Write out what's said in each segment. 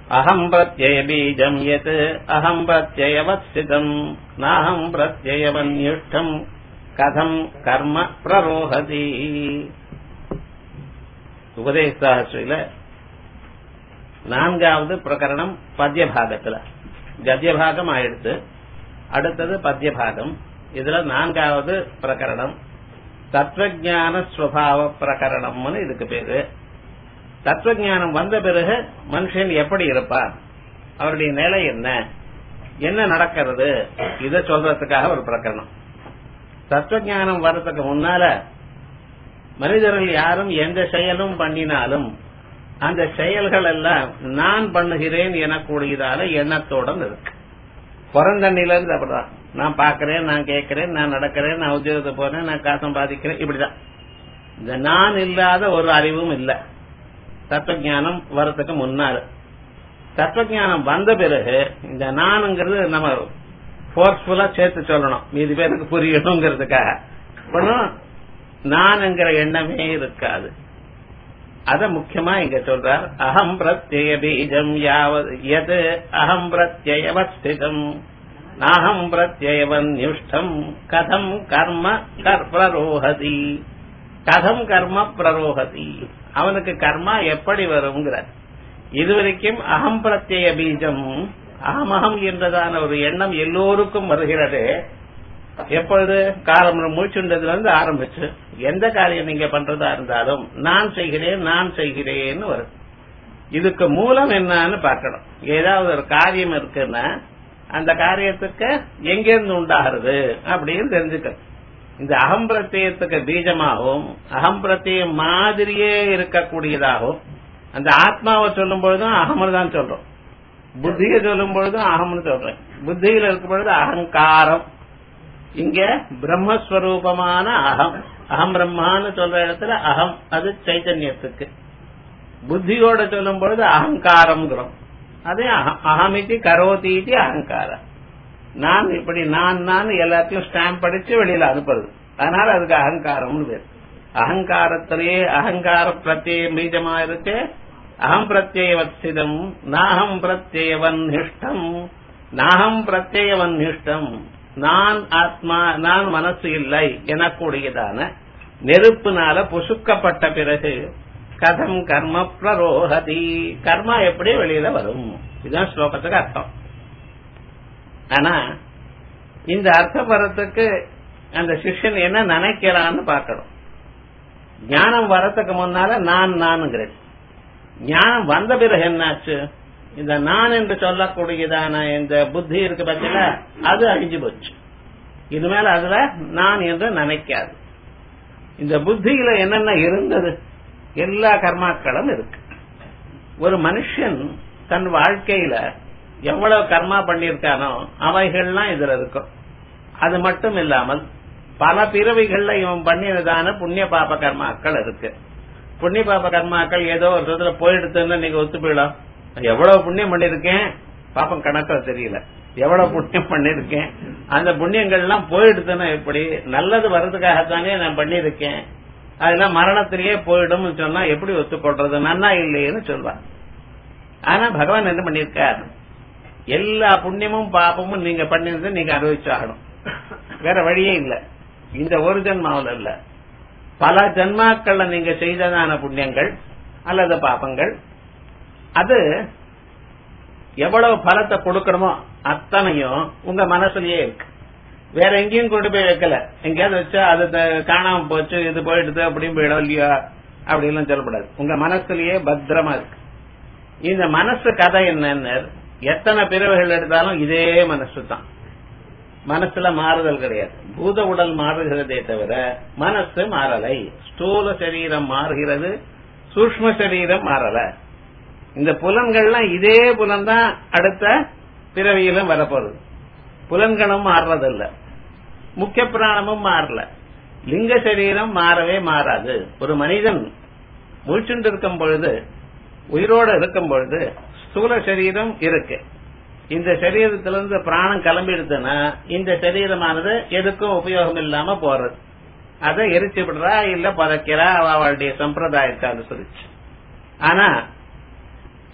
अहम् प्रत्ययबीजम् यत् अहम् प्रत्ययवस्थितम् नाहम् प्रत्ययवन्युष्टम् कथम् कर्म प्ररोहति உபதேசாஸ்திரியில நான்காவது பிரகரணம் பத்திய பாகத்துல கத்திய பாகம் ஆயிடுத்து அடுத்தது பத்திய பாகம் இதுல நான்காவது பிரகரணம் தத்துவஞான ஸ்வபாவ பிரகரணம்னு இதுக்கு பேரு தத்துவஞானம் வந்த பிறகு மனுஷன் எப்படி இருப்பான் அவருடைய நிலை என்ன என்ன நடக்கிறது இத சொல்றதுக்காக ஒரு பிரகரணம் தத்துவஞானம் வர்றதுக்கு முன்னால மனிதர்கள் யாரும் எந்த செயலும் பண்ணினாலும் அந்த செயல்கள் எல்லாம் நான் பண்ணுகிறேன் எனக்கூடியதால எண்ணத்தோட இருக்கு பிறந்தண்ணில இருந்து அப்படிதான் நான் பாக்குறேன் நான் கேட்கிறேன் நான் நடக்கிறேன் நான் உத்தியோகத்துக்கு போறேன் நான் காசம் பாதிக்கிறேன் இப்படிதான் இந்த நான் இல்லாத ஒரு அறிவும் இல்ல தத்துவஞானம் வரத்துக்கு முன்னால தத்துவஞானம் வந்த பிறகு இந்த நானுங்கிறது நம்ம போர்ஸ்ஃபுல்லா சேர்த்து சொல்லணும் மீதி பேருக்கு புரியணுங்கிறதுக்காக நான்ங்கிற எண்ணமே இருக்காது அத முக்கியமா இங்க சொல்றார் அகம் பிரத்யய பீஜம் யாவது எது அகம் பிரத்யவஸ்திதம் நாகம் பிரத்யவன் நியுஷ்டம் கதம் கர்ம பிரரோகதி கதம் கர்ம பிரரோகதி அவனுக்கு கர்மா எப்படி வருங்கிற இதுவரைக்கும் அகம் பிரத்யய பீஜம் அகமகம் என்றதான ஒரு எண்ணம் எல்லோருக்கும் வருகிறது எப்பொழுது காலம் மூச்சுண்டதுல இருந்து ஆரம்பிச்சு எந்த காரியம் நீங்க பண்றதா இருந்தாலும் நான் செய்கிறேன் நான் செய்கிறேன்னு வரும் இதுக்கு மூலம் என்னன்னு பார்க்கணும் ஏதாவது ஒரு காரியம் இருக்குன்னா அந்த காரியத்துக்கு எங்கிருந்து உண்டாகிறது அப்படின்னு தெரிஞ்சுக்கணும் இந்த அகம்பிரத்தியத்துக்கு பீஜமாகவும் அகம்பிரத்தியம் மாதிரியே இருக்கக்கூடியதாகவும் அந்த ஆத்மாவை சொல்லும் பொழுதும் அகம்னு தான் சொல்றோம் புத்தியை சொல்லும் பொழுதும் அகம்னு சொல்றேன் புத்தியில இருக்கும் பொழுது அகங்காரம் இங்க பிரம்மஸ்வரூபமான அகம் அகம் பிரம்மான்னு சொல்ற இடத்துல அகம் அது சைத்தன்யத்துக்கு புத்தியோட சொல்லும் பொழுது அகங்காரம் அதே அகமிதி கரோதீதி அகங்காரம் நான் இப்படி நான் நான் எல்லாத்தையும் ஸ்டாம்ப் படிச்சு வெளியில அனுப்புறது அதனால அதுக்கு அகங்காரம்னு பேர் அகங்காரத்திலேயே அகங்கார பிரத்யேக பீஜமா இருக்கு அகம் பிரத்யவசிதம் நாகம் பிரத்யவன் நிஷ்டம் நாகம் பிரத்யவன் நிஷ்டம் நான் ஆத்மா நான் மனசு இல்லை எனக்கூடியதான நெருப்புனால புசுக்கப்பட்ட பிறகு கதம் கர்ம பிரரோகதி கர்மா எப்படி வெளியில வரும் இதுதான் ஸ்லோகத்துக்கு அர்த்தம் ஆனா இந்த அர்த்தம் வரத்துக்கு அந்த சிஷ்யன் என்ன நினைக்கிறான்னு பார்க்கணும் ஞானம் வரத்துக்கு முன்னால நான் நானுங்கிறேன் ஞானம் வந்த பிறகு என்னாச்சு இந்த நான் என்று சொல்லக்கூடியதான இந்த புத்தி இருக்கு பட்சல அது அழிஞ்சு போச்சு இனிமேல் அதுல நான் என்று நினைக்காது இந்த புத்தியில என்னென்ன இருந்தது எல்லா கர்மாக்களும் இருக்கு ஒரு மனுஷன் தன் வாழ்க்கையில எவ்வளவு கர்மா பண்ணிருக்கானோ அவைகள்லாம் இதுல இருக்கும் அது மட்டும் இல்லாமல் பல பிறவிகள்ல இவன் பண்ணினதான புண்ணிய பாப கர்மாக்கள் இருக்கு புண்ணிய பாப கர்மாக்கள் ஏதோ ஒரு விதத்துல போயிடுத்துன்னு நீங்க ஒத்து போயிடும் எவ்வளவு புண்ணியம் பண்ணிருக்கேன் பாப்பம் கணக்கில் தெரியல எவ்வளவு புண்ணியம் பண்ணிருக்கேன் அந்த புண்ணியங்கள் எல்லாம் போயிடுதுன்னா எப்படி நல்லது வர்றதுக்காகத்தானே நான் பண்ணிருக்கேன் அதெல்லாம் மரணத்திலேயே போயிடும் சொன்னா எப்படி ஒத்துக்கொள்றது நன்னா இல்லையேன்னு சொல்வார் ஆனா பகவான் என்ன பண்ணிருக்கார் எல்லா புண்ணியமும் பாப்பமும் நீங்க பண்ணிருந்து நீங்க அனுபவிச்சாகணும் வேற வழியே இல்ல இந்த ஒரு ஜென்மாவில் இல்ல பல ஜென்மாக்கள்ல நீங்க செய்ததான புண்ணியங்கள் அல்லது பாப்பங்கள் அது எவ்வளவு பலத்தை கொடுக்கணுமோ அத்தனையும் உங்க மனசுலயே இருக்கு வேற எங்கேயும் கொண்டு போய் வைக்கல எங்கேயாவது வச்சா அது காணாம போச்சு இது போயிடுது அப்படின்னு போயிடும் இல்லையா அப்படின்லாம் சொல்லக்கூடாது உங்க மனசுலயே பத்திரமா இருக்கு இந்த மனசு கதை என்னன்னு எத்தனை பிறவைகள் எடுத்தாலும் இதே மனசு தான் மனசுல மாறுதல் கிடையாது பூத உடல் மாறுகிறதே தவிர மனசு மாறலை ஸ்தூல சரீரம் மாறுகிறது சூக்ம சரீரம் மாறல இந்த புலன்கள்லாம் இதே புலன் தான் அடுத்த பிறவியிலும் வரப்போறது புலன்களும் மாறுறதில்ல முக்கிய பிராணமும் மாறல லிங்க சரீரம் மாறவே மாறாது ஒரு மனிதன் முழிச்சுட்டு இருக்கும் பொழுது உயிரோடு இருக்கும் பொழுது ஸ்தூல சரீரம் இருக்கு இந்த சரீரத்திலிருந்து பிராணம் கிளம்பிடுதுன்னா இந்த சரீரமானது எதுக்கும் உபயோகம் இல்லாம போறது அதை எரிச்சு விடுறா இல்ல பதைக்கிறா அவளுடைய சம்பிரதாயத்தை அனுசரிச்சு ஆனா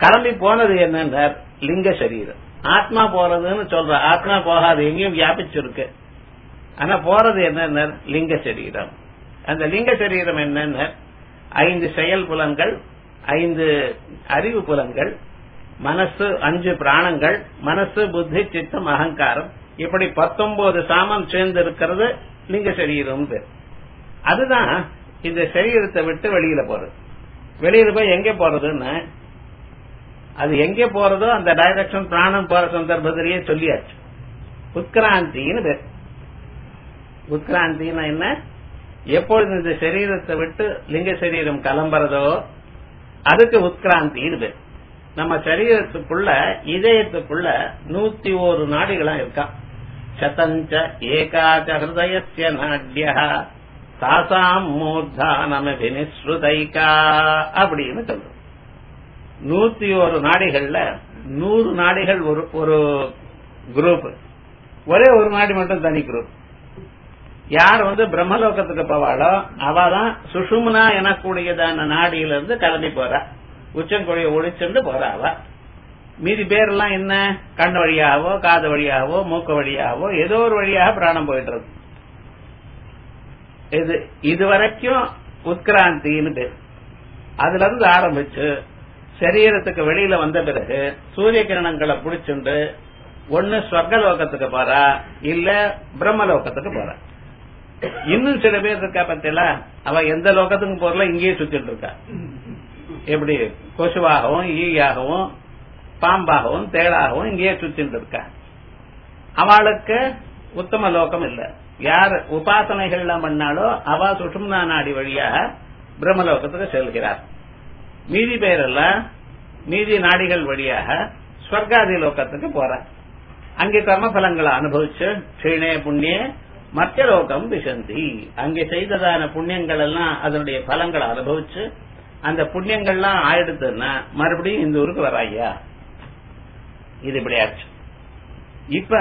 கிளம்பி போனது என்னன்னா லிங்க சரீரம் ஆத்மா போறதுன்னு சொல்ற ஆத்மா போகாது எங்கேயும் வியாபிச்சிருக்கு ஆனா போறது என்னன்னா லிங்க சரீரம் அந்த லிங்க சரீரம் என்னன்னா ஐந்து செயல் புலன்கள் ஐந்து அறிவு புலன்கள் மனசு அஞ்சு பிராணங்கள் மனசு புத்தி சித்தம் அகங்காரம் இப்படி பத்தொன்பது சாமம் சேர்ந்து இருக்கிறது லிங்க சரீரம் பேர் அதுதான் இந்த சரீரத்தை விட்டு வெளியில போறது வெளியில போய் எங்க போறதுன்னு அது எங்க போறதோ அந்த டைரக்ஷன் பிராணம் போற சந்தர்ப்பத்திலேயே சொல்லியாச்சு உத்கிராந்தின்னு பேர் உத்கிராந்தின்னா என்ன எப்பொழுது இந்த சரீரத்தை விட்டு லிங்க சரீரம் கிளம்புறதோ அதுக்கு உத்கிராந்தின்னு பேர் நம்ம சரீரத்துக்குள்ள இதயத்துக்குள்ள நூத்தி ஒரு நாடிகளா இருக்கான் சதஞ்ச ஏகாச்ச ஹிருதயஸ்ய நாட்ய தாசாம் மூர்தானமினிஸ்ருதைகா அப்படின்னு சொல்றோம் நூத்தி ஒரு நாடிகள்ல நூறு நாடிகள் ஒரு ஒரு குரூப் ஒரே ஒரு நாடி மட்டும் தனி குரூப் யார் வந்து பிரம்மலோகத்துக்கு போவாளோ அவதான் சுஷும்னா எனக்கூடியதான நாடியிலிருந்து கிளம்பி போறா உச்சங்கொழிய ஒழிச்சுட்டு போறா அவ மீதி பேர்லாம் என்ன கண் வழியாவோ காது வழியாவோ மூக்கு வழியாவோ ஏதோ ஒரு வழியாக பிராணம் போயிட்டு இருக்கு இது இதுவரைக்கும் உத்கிராந்தின்னு பேர் அதுல இருந்து ஆரம்பிச்சு சரீரத்துக்கு வெளியில வந்த பிறகு சூரிய கிரணங்களை புடிச்சுண்டு ஒன்னு ஸ்வர்கலோகத்துக்கு போறா இல்ல பிரம்மலோகத்துக்கு போறா இன்னும் சில பேர் இருக்கா பத்தில அவ எந்த லோகத்துக்கும் போறல இங்கேயே சுத்திட்டு இருக்கா எப்படி கொசுவாகவும் ஈயாகவும் பாம்பாகவும் தேளாகவும் இங்கேயே சுத்திட்டு இருக்கா அவளுக்கு உத்தம லோகம் இல்ல யார் உபாசனைகள்லாம் பண்ணாலோ அவ சுஷும்னா நாடி வழியாக பிரம்மலோகத்துக்கு செல்கிறார் மீதி பேரெல்லாம் மீதி நாடிகள் வழியாக ஸ்வர்காதி லோகத்துக்கு போற அங்கே கர்மபலங்களை அனுபவிச்சு க்ஷீணே புண்ணிய மத்திய லோகம் விசந்தி அங்கே செய்ததான புண்ணியங்கள் எல்லாம் அதனுடைய பலங்களை அனுபவிச்சு அந்த புண்ணியங்கள்லாம் ஆயிடுதுன்னா மறுபடியும் இந்த ஊருக்கு வராய்யா இது இப்படி ஆச்சு இப்ப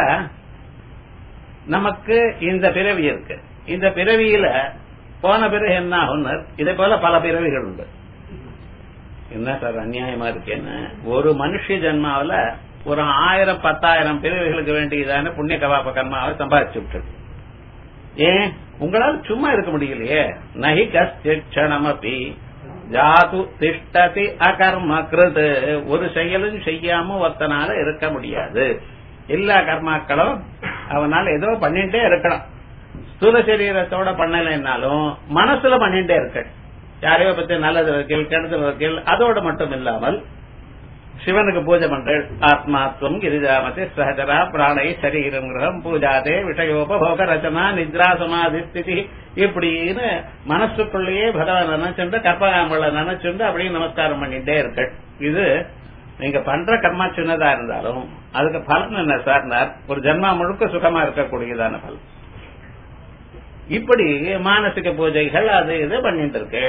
நமக்கு இந்த பிறவி இருக்கு இந்த பிறவியில போன பிறகு என்ன ஆகும் இதே போல பல பிறவிகள் உண்டு என்ன சார் அநியாயமா இருக்கேன்னு ஒரு மனுஷ ஜென்மாவில ஒரு ஆயிரம் பத்தாயிரம் பிறவிகளுக்கு வேண்டியதான புண்ணிய கவாப கர்மாவை சம்பாதிச்சு விட்டது ஏன் உங்களால் சும்மா இருக்க முடியலையே நகி கஷ்டமப்பி ஜாது திஷ்டதி அகர்ம கிருது ஒரு செயலும் செய்யாம ஒத்தனால இருக்க முடியாது எல்லா கர்மாக்களும் அவனால ஏதோ பண்ணிட்டே இருக்கணும் ஸ்தூல சரீரத்தோட பண்ணலைன்னாலும் மனசுல பண்ணிட்டே இருக்க யாரையோ பத்தி நல்லது வைக்கல் கெடுதல் வைக்கல் அதோட மட்டும் இல்லாமல் சிவனுக்கு பூஜை பண்றேன் ஆத்மாத்வம் கிரிஜாமதி சஹஜரா பிராணை சரீரம் கிரகம் பூஜாதே விஷயோபோக ரச்சனா நித்ரா சமாதி ஸ்திதி இப்படின்னு மனசுக்குள்ளேயே பகவான் நினைச்சுண்டு கற்பகாமல நினைச்சுண்டு அப்படியே நமஸ்காரம் பண்ணிட்டே இருக்க இது நீங்க பண்ற கர்மா சின்னதா இருந்தாலும் அதுக்கு பலன் என்ன சார் ஒரு ஜென்மா முழுக்க சுகமா இருக்கக்கூடியதான பலன் இப்படி மானசிக பூஜைகள் அது இது பண்ணிட்டு இருக்கு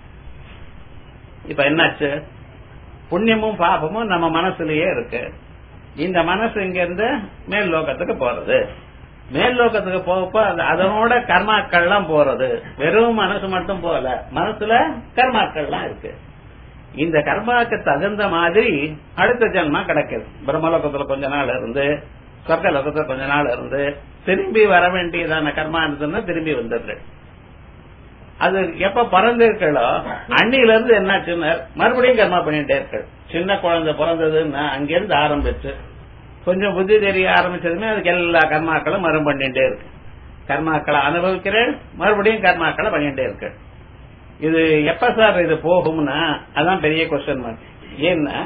இப்ப என்னாச்சு புண்ணியமும் பாபமும் நம்ம மனசுலயே இருக்கு இந்த மனசு இங்க இருந்து மேல் லோகத்துக்கு போறது மேல் லோகத்துக்கு போகப்போ அதனோட கர்மாக்கள்லாம் போறது வெறும் மனசு மட்டும் போல மனசுல கர்மாக்கள்லாம் இருக்கு இந்த கர்மாக்கு தகுந்த மாதிரி அடுத்த ஜென்மா கிடைக்குது பிரம்மலோகத்துல கொஞ்ச நாள் இருந்து சொர்க்க லோகத்துல கொஞ்ச நாள் இருந்து திரும்பி வர வேண்டியதான கர்மா இருந்ததுன்னா திரும்பி வந்துடுது அது எப்ப பிறந்திருக்களோ அன்னில இருந்து என்னாச்சுன்னு மறுபடியும் கர்மா பண்ணிட்டே இருக்கு சின்ன குழந்தை பிறந்ததுன்னா அங்கிருந்து ஆரம்பிச்சு கொஞ்சம் புத்தி தெரிய ஆரம்பிச்சதுமே அதுக்கு எல்லா கர்மாக்களும் மரம் பண்ணிட்டே இருக்கு கர்மாக்களை அனுபவிக்கிறேன் மறுபடியும் கர்மாக்களை பண்ணிட்டே இருக்கு இது எப்ப சார் இது போகும்னா அதான் பெரிய கொஸ்டின் மார்க் ஏன்னா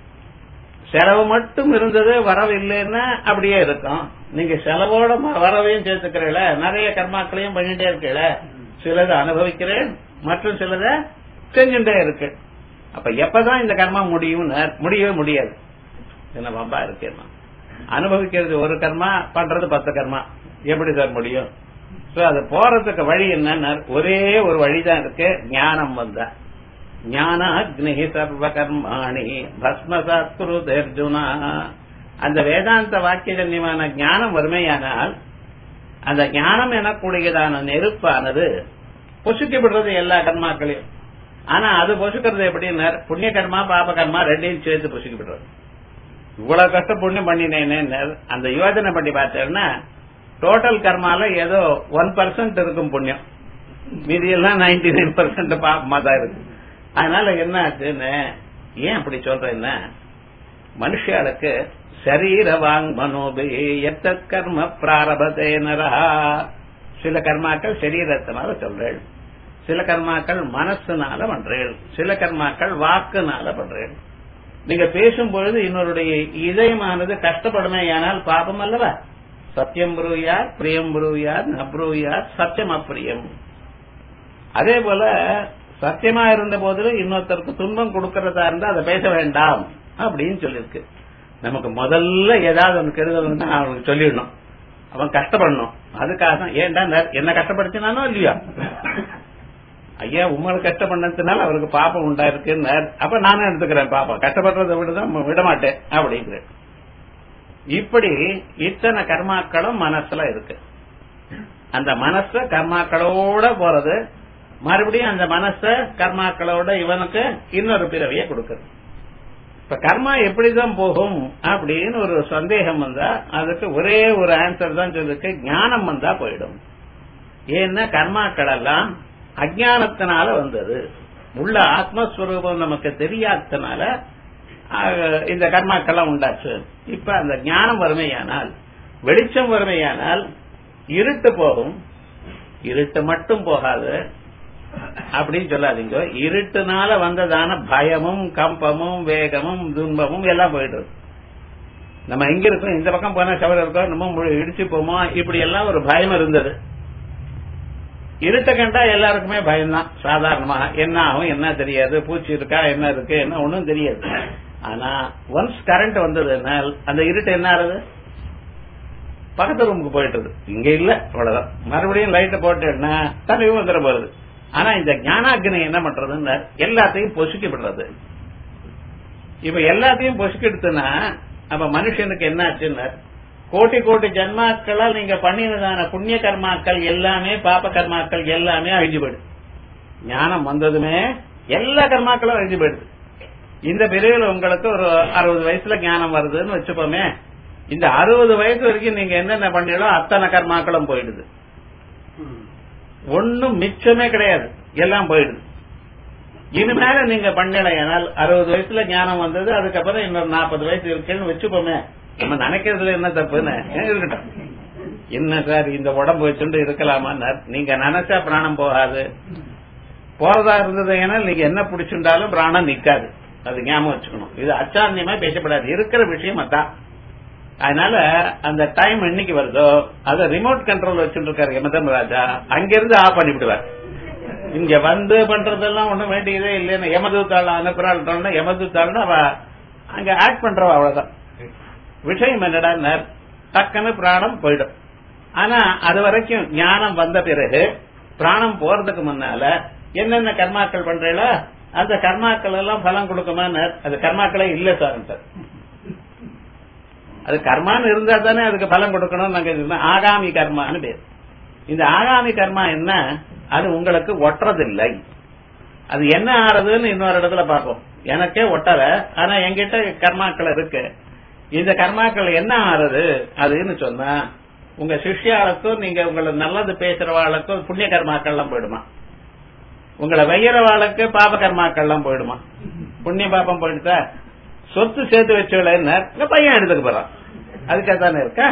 செலவு மட்டும் இருந்தது வரவு இல்லைன்னா அப்படியே இருக்கும் நீங்க செலவோட வரவையும் சேர்த்துக்கிறீங்கள நிறைய கர்மாக்களையும் பண்ணிட்டே இருக்கீங்கள சிலதை அனுபவிக்கிறேன் மற்றும் சிலதை செஞ்சுட்டே இருக்கு அப்ப எப்பதான் இந்த கர்மா முடியும் முடியவே முடியாது என்ன பம்பா இருக்கேன் அனுபவிக்கிறது ஒரு கர்மா பண்றது பத்து கர்மா எப்படி சார் முடியும் அது போறதுக்கு வழி என்ன ஒரே ஒரு வழிதான் இருக்கு ஞானம் வந்த ஞான அக்னி சர்வ கர்மாணி பஸ்மசாத்குரு அர்ஜுனா அந்த வேதாந்த வாக்கியஜன்யமான ஞானம் வறுமையானால் அந்த ஞானம் எனக்கூடியதான நெருப்பானது பொசுக்கி விடுறது எல்லா கர்மாக்களையும் ஆனா அது பொசுக்கிறது எப்படின்னு புண்ணிய கர்மா பாப கர்மா ரெண்டையும் சேர்த்து பொசுக்கிவிடுறது இவ்வளவு கஷ்ட புண்ணியம் பண்ணினேன்னு அந்த யோஜனை பண்ணி பார்த்தேன்னா டோட்டல் கர்மால ஏதோ ஒன் பர்சன்ட் இருக்கும் புண்ணியம் மீதி எல்லாம் நைன்டி நைன் பர்சன்ட் பாப்பமா தான் இருக்கு அதனால என்ன ஆச்சுன்னு ஏன் அப்படி சொல்றேன்னா மனுஷாளுக்கு சரீர வாங் மனோபே எத்த கர்ம பிராரபதே நரஹா சில கர்மாக்கள் சரீரத்தினால சொல்றேன் சில கர்மாக்கள் மனசுனால பண்றேன் சில கர்மாக்கள் வாக்குனால பண்றேன் நீங்க பேசும் பொழுது இன்னொருடைய இதயமானது கஷ்டப்படுமே ஆனால் பாபம் அல்லவா சத்தியம் புரூயார் பிரியம் புரூயார் நப்ரூயார் சத்தியம் அப்பிரியம் அதே போல சத்தியமா இருந்த போதிலும் இன்னொருத்தருக்கு துன்பம் கொடுக்கறதா இருந்தா அதை பேச வேண்டாம் அப்படின்னு சொல்லியிருக்கு நமக்கு முதல்ல ஏதாவது ஒன்று கெடுதல்னா அவனுக்கு சொல்லிடணும் அவன் கஷ்டப்படணும் அதுக்காக தான் ஏன்டா என்ன கஷ்டப்படுத்தினானோ இல்லையா ஐயா உங்களை கஷ்டப்பட்டதுனால அவருக்கு பாப்பம் உண்டாயிருக்குன்னு அப்ப நானும் எடுத்துக்கிறேன் பாப்பம் கஷ்டப்படுறதை விடதான் விட மாட்டேன் அப்படிங்கிறேன் இப்படி இத்தனை கர்மாக்களும் மனசுல இருக்கு அந்த மனச கர்மாக்களோட போறது மறுபடியும் அந்த மனச கர்மாக்களோட இவனுக்கு இன்னொரு பிறவியை கொடுக்குது இப்ப கர்மா எப்படிதான் போகும் அப்படின்னு ஒரு சந்தேகம் வந்தா அதுக்கு ஒரே ஒரு ஆன்சர் தான் சொல்லிருக்கு ஞானம் வந்தா போயிடும் ஏன்னா கர்மாக்கள் எல்லாம் அஜானத்தினால வந்தது உள்ள ஆத்மஸ்வரூபம் நமக்கு தெரியாததுனால இந்த கர்மாக்கெல்லாம் உண்டாச்சு இப்ப அந்த ஞானம் வறுமையானால் வெளிச்சம் வறுமையானால் இருட்டு போகும் இருட்டு மட்டும் போகாது அப்படின்னு சொல்லாதீங்க இருட்டுனால வந்ததான பயமும் கம்பமும் வேகமும் துன்பமும் எல்லாம் போயிடுது நம்ம எங்க இருக்கோம் இந்த பக்கம் போனா சவர இருக்கோம் நம்ம இடிச்சு போமோ இப்படி எல்லாம் ஒரு பயம் இருந்தது இருட்ட கண்டா எல்லாருக்குமே பயம்தான் சாதாரணமா என்ன ஆகும் என்ன தெரியாது பூச்சி இருக்கா என்ன இருக்கு என்ன ஒண்ணும் தெரியாது ஆனா ஒன்ஸ் கரண்ட் வந்ததுன்னா அந்த இருட்டு என்ன ஆறுது பக்கத்து ரூமுக்கு போயிட்டு இங்க இல்ல அவ்வளவுதான் மறுபடியும் லைட்டை போட்டேன்னா தலையும் வந்துட போறது ஆனா இந்த ஞானாக்கினை என்ன பண்றதுன்னு எல்லாத்தையும் பொசுக்கி விடுறது இப்ப எல்லாத்தையும் பொசுக்கிடுத்துனா அப்ப மனுஷனுக்கு என்ன ஆச்சுன்னு கோட்டி கோட்டி ஜன்மாக்களால் நீங்க பண்ணினதான புண்ணிய கர்மாக்கள் எல்லாமே பாப கர்மாக்கள் எல்லாமே அழிஞ்சு போயிடுது ஞானம் வந்ததுமே எல்லா கர்மாக்களும் அழிஞ்சு போயிடுது இந்த பிரிவில் உங்களுக்கு ஒரு அறுபது வயசுல ஞானம் வருதுன்னு வச்சுப்போமே இந்த அறுபது வயசு வரைக்கும் நீங்க என்னென்ன பண்ணீங்களோ அத்தனை கர்மாக்களும் போயிடுது ஒன்னும் மிச்சமே கிடையாது எல்லாம் போயிடுது இனிமேல நீங்க பண்ணலையானால் அறுபது வயசுல ஞானம் வந்தது அதுக்கப்புறம் இன்னொரு நாற்பது வயசு இருக்குன்னு வச்சுப்போமே நம்ம நினைக்கிறதுல என்ன தப்புன்னு இருக்கட்டும் என்ன சார் இந்த உடம்பு வச்சுட்டு இருக்கலாமா நீங்க நினைச்சா பிராணம் போகாது போறதா இருந்தது ஏன்னா நீங்க என்ன பிடிச்சிருந்தாலும் பிராணம் நிக்காது அது ஞாபகம் வச்சுக்கணும் இது அச்சாந்தியமா பேசப்படாது இருக்கிற விஷயம் அதான் அதனால அந்த டைம் என்னைக்கு வருதோ அத ரிமோட் கண்ட்ரோல் வச்சுட்டு இருக்காரு யமதம் ராஜா அங்கிருந்து ஆஃப் பண்ணிவிடுவார் இங்க வந்து பண்றதெல்லாம் ஒண்ணும் வேண்டியதே இல்லைன்னு யமதூத்தாள் அனுப்புறாள் யமதூத்தாள்னு அவ அங்க ஆக்ட் பண்றவ அவ்வளவுதான் விஷயம் என்னடா டக்குன்னு பிராணம் போயிடும் ஆனா அது வரைக்கும் ஞானம் வந்த பிறகு பிராணம் போறதுக்கு முன்னால என்னென்ன கர்மாக்கள் பண்றீங்களோ அந்த கர்மாக்கள் எல்லாம் பலம் கொடுக்குமா அது கர்மாக்களே இல்ல சார் சார் அது கர்மான்னு இருந்தா தானே அதுக்கு பலம் கொடுக்கணும் நாங்க ஆகாமி கர்மான்னு பேர் இந்த ஆகாமி கர்மா என்ன அது உங்களுக்கு ஒட்டுறதில்லை அது என்ன ஆறுதுன்னு இன்னொரு இடத்துல பார்ப்போம் எனக்கே ஒட்டல ஆனா என்கிட்ட கர்மாக்கள் இருக்கு இந்த கர்மாக்கள் என்ன ஆறுது அதுன்னு சொன்னா உங்க சிஷ்யாளுக்கும் நீங்க உங்களை நல்லது பேசுறவாளுக்கும் புண்ணிய கர்மாக்கள்லாம் போயிடுமா உங்களை வெய்யறவாளுக்கு பாப கர்மாக்கள்லாம் போயிடுமா புண்ணிய பாபம் போயிடுதா சொத்து சேர்த்து வச்சுள்ள பையன் எடுத்துக்க போறான் அதுக்காக தானே இருக்கா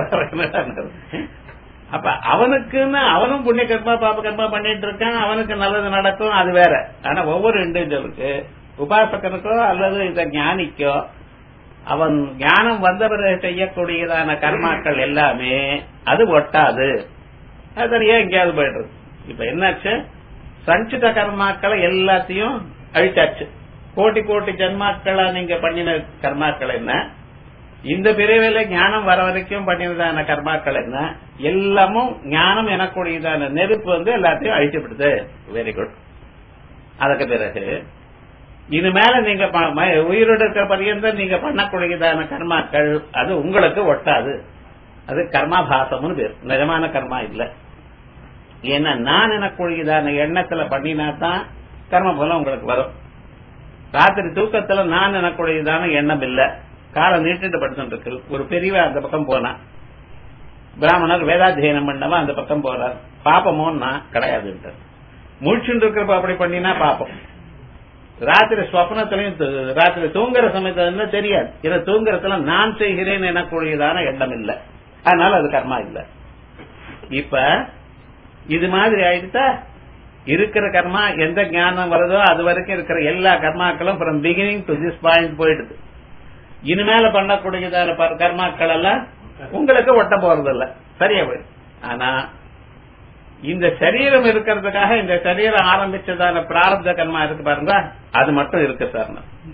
அப்ப அவனுக்குன்னு அவனும் புண்ணிய கர்மா பாப கர்மா பண்ணிட்டு இருக்கான் அவனுக்கு நல்லது நடக்கும் அது வேற ஆனா ஒவ்வொரு இண்டிவிஜுவலுக்கு உபாசகனுக்கோ அல்லது இந்த ஞானிக்கோ அவன் ஞானம் வந்த பிறகு செய்யக்கூடியதான கர்மாக்கள் எல்லாமே அது ஒட்டாது அது சரியா எங்கேயாவது போயிடுறது இப்ப என்னாச்சு சஞ்சித கர்மாக்களை எல்லாத்தையும் அழிச்சாச்சு கோட்டி கோட்டி ஜன்மாக்களா நீங்க பண்ணின கர்மாக்கள் என்ன இந்த பிரிவில ஞானம் வர வரைக்கும் பண்ணினதான கர்மாக்கள் என்ன எல்லாமும் ஞானம் எனக்கூடியதான நெருப்பு வந்து எல்லாத்தையும் அழிச்சுப்படுது வெரி குட் அதுக்கு பிறகு இது மேல நீங்க உயிரோடு இருக்கிற பரியந்தம் நீங்க பண்ணக்கூடியதான கர்மாக்கள் அது உங்களுக்கு ஒட்டாது அது கர்மாபாசம்னு பேர் நிஜமான கர்மா இல்ல ஏன்னா நான் எனக்கூடியதான எண்ணத்துல பண்ணினா தான் கர்ம பலம் உங்களுக்கு வரும் ராத்திரி தூக்கத்துல நான் எனக்குடையதான எண்ணம் இல்ல காலை நீட்டிட்டு படுத்துட்டு இருக்கு ஒரு பெரியவ அந்த பக்கம் போனா பிராமணர் வேதாத்தியனம் பண்ணவா அந்த பக்கம் போறார் பாப்பமோன்னா கிடையாது முழிச்சுட்டு இருக்கிறப்ப அப்படி பண்ணினா பாப்போம் ராத்திரி ஸ்வப்னத்திலையும் து- ராத்திரி தூங்குற சமயத்துல தெரியாது இதை தூங்குறதுல நான் செய்கிறேன் எனக்குரியதான எண்ணம் இல்ல அதனால அது கர்மா இல்ல இப்ப இது மாதிரி ஆயிடுச்சா இருக்கிற கர்மா எந்த ஞானம் வருதோ அது வரைக்கும் இருக்கிற எல்லா கர்மாக்களும் from beginning to this point போயிடுது இனிமேல பண்ணக்கூடியதான ப- கர்மாக்கள் எல்லாம் உங்களுக்கு ஒட்ட போறது இல்ல சரியா போயிடுது ஆனா இந்த சரீரம் இருக்கிறதுக்காக இந்த சரீரம் ஆரம்பிச்சதான பிராரப்த கர்மா இருக்கு பாருங்க அது மட்டும் இருக்கு சார்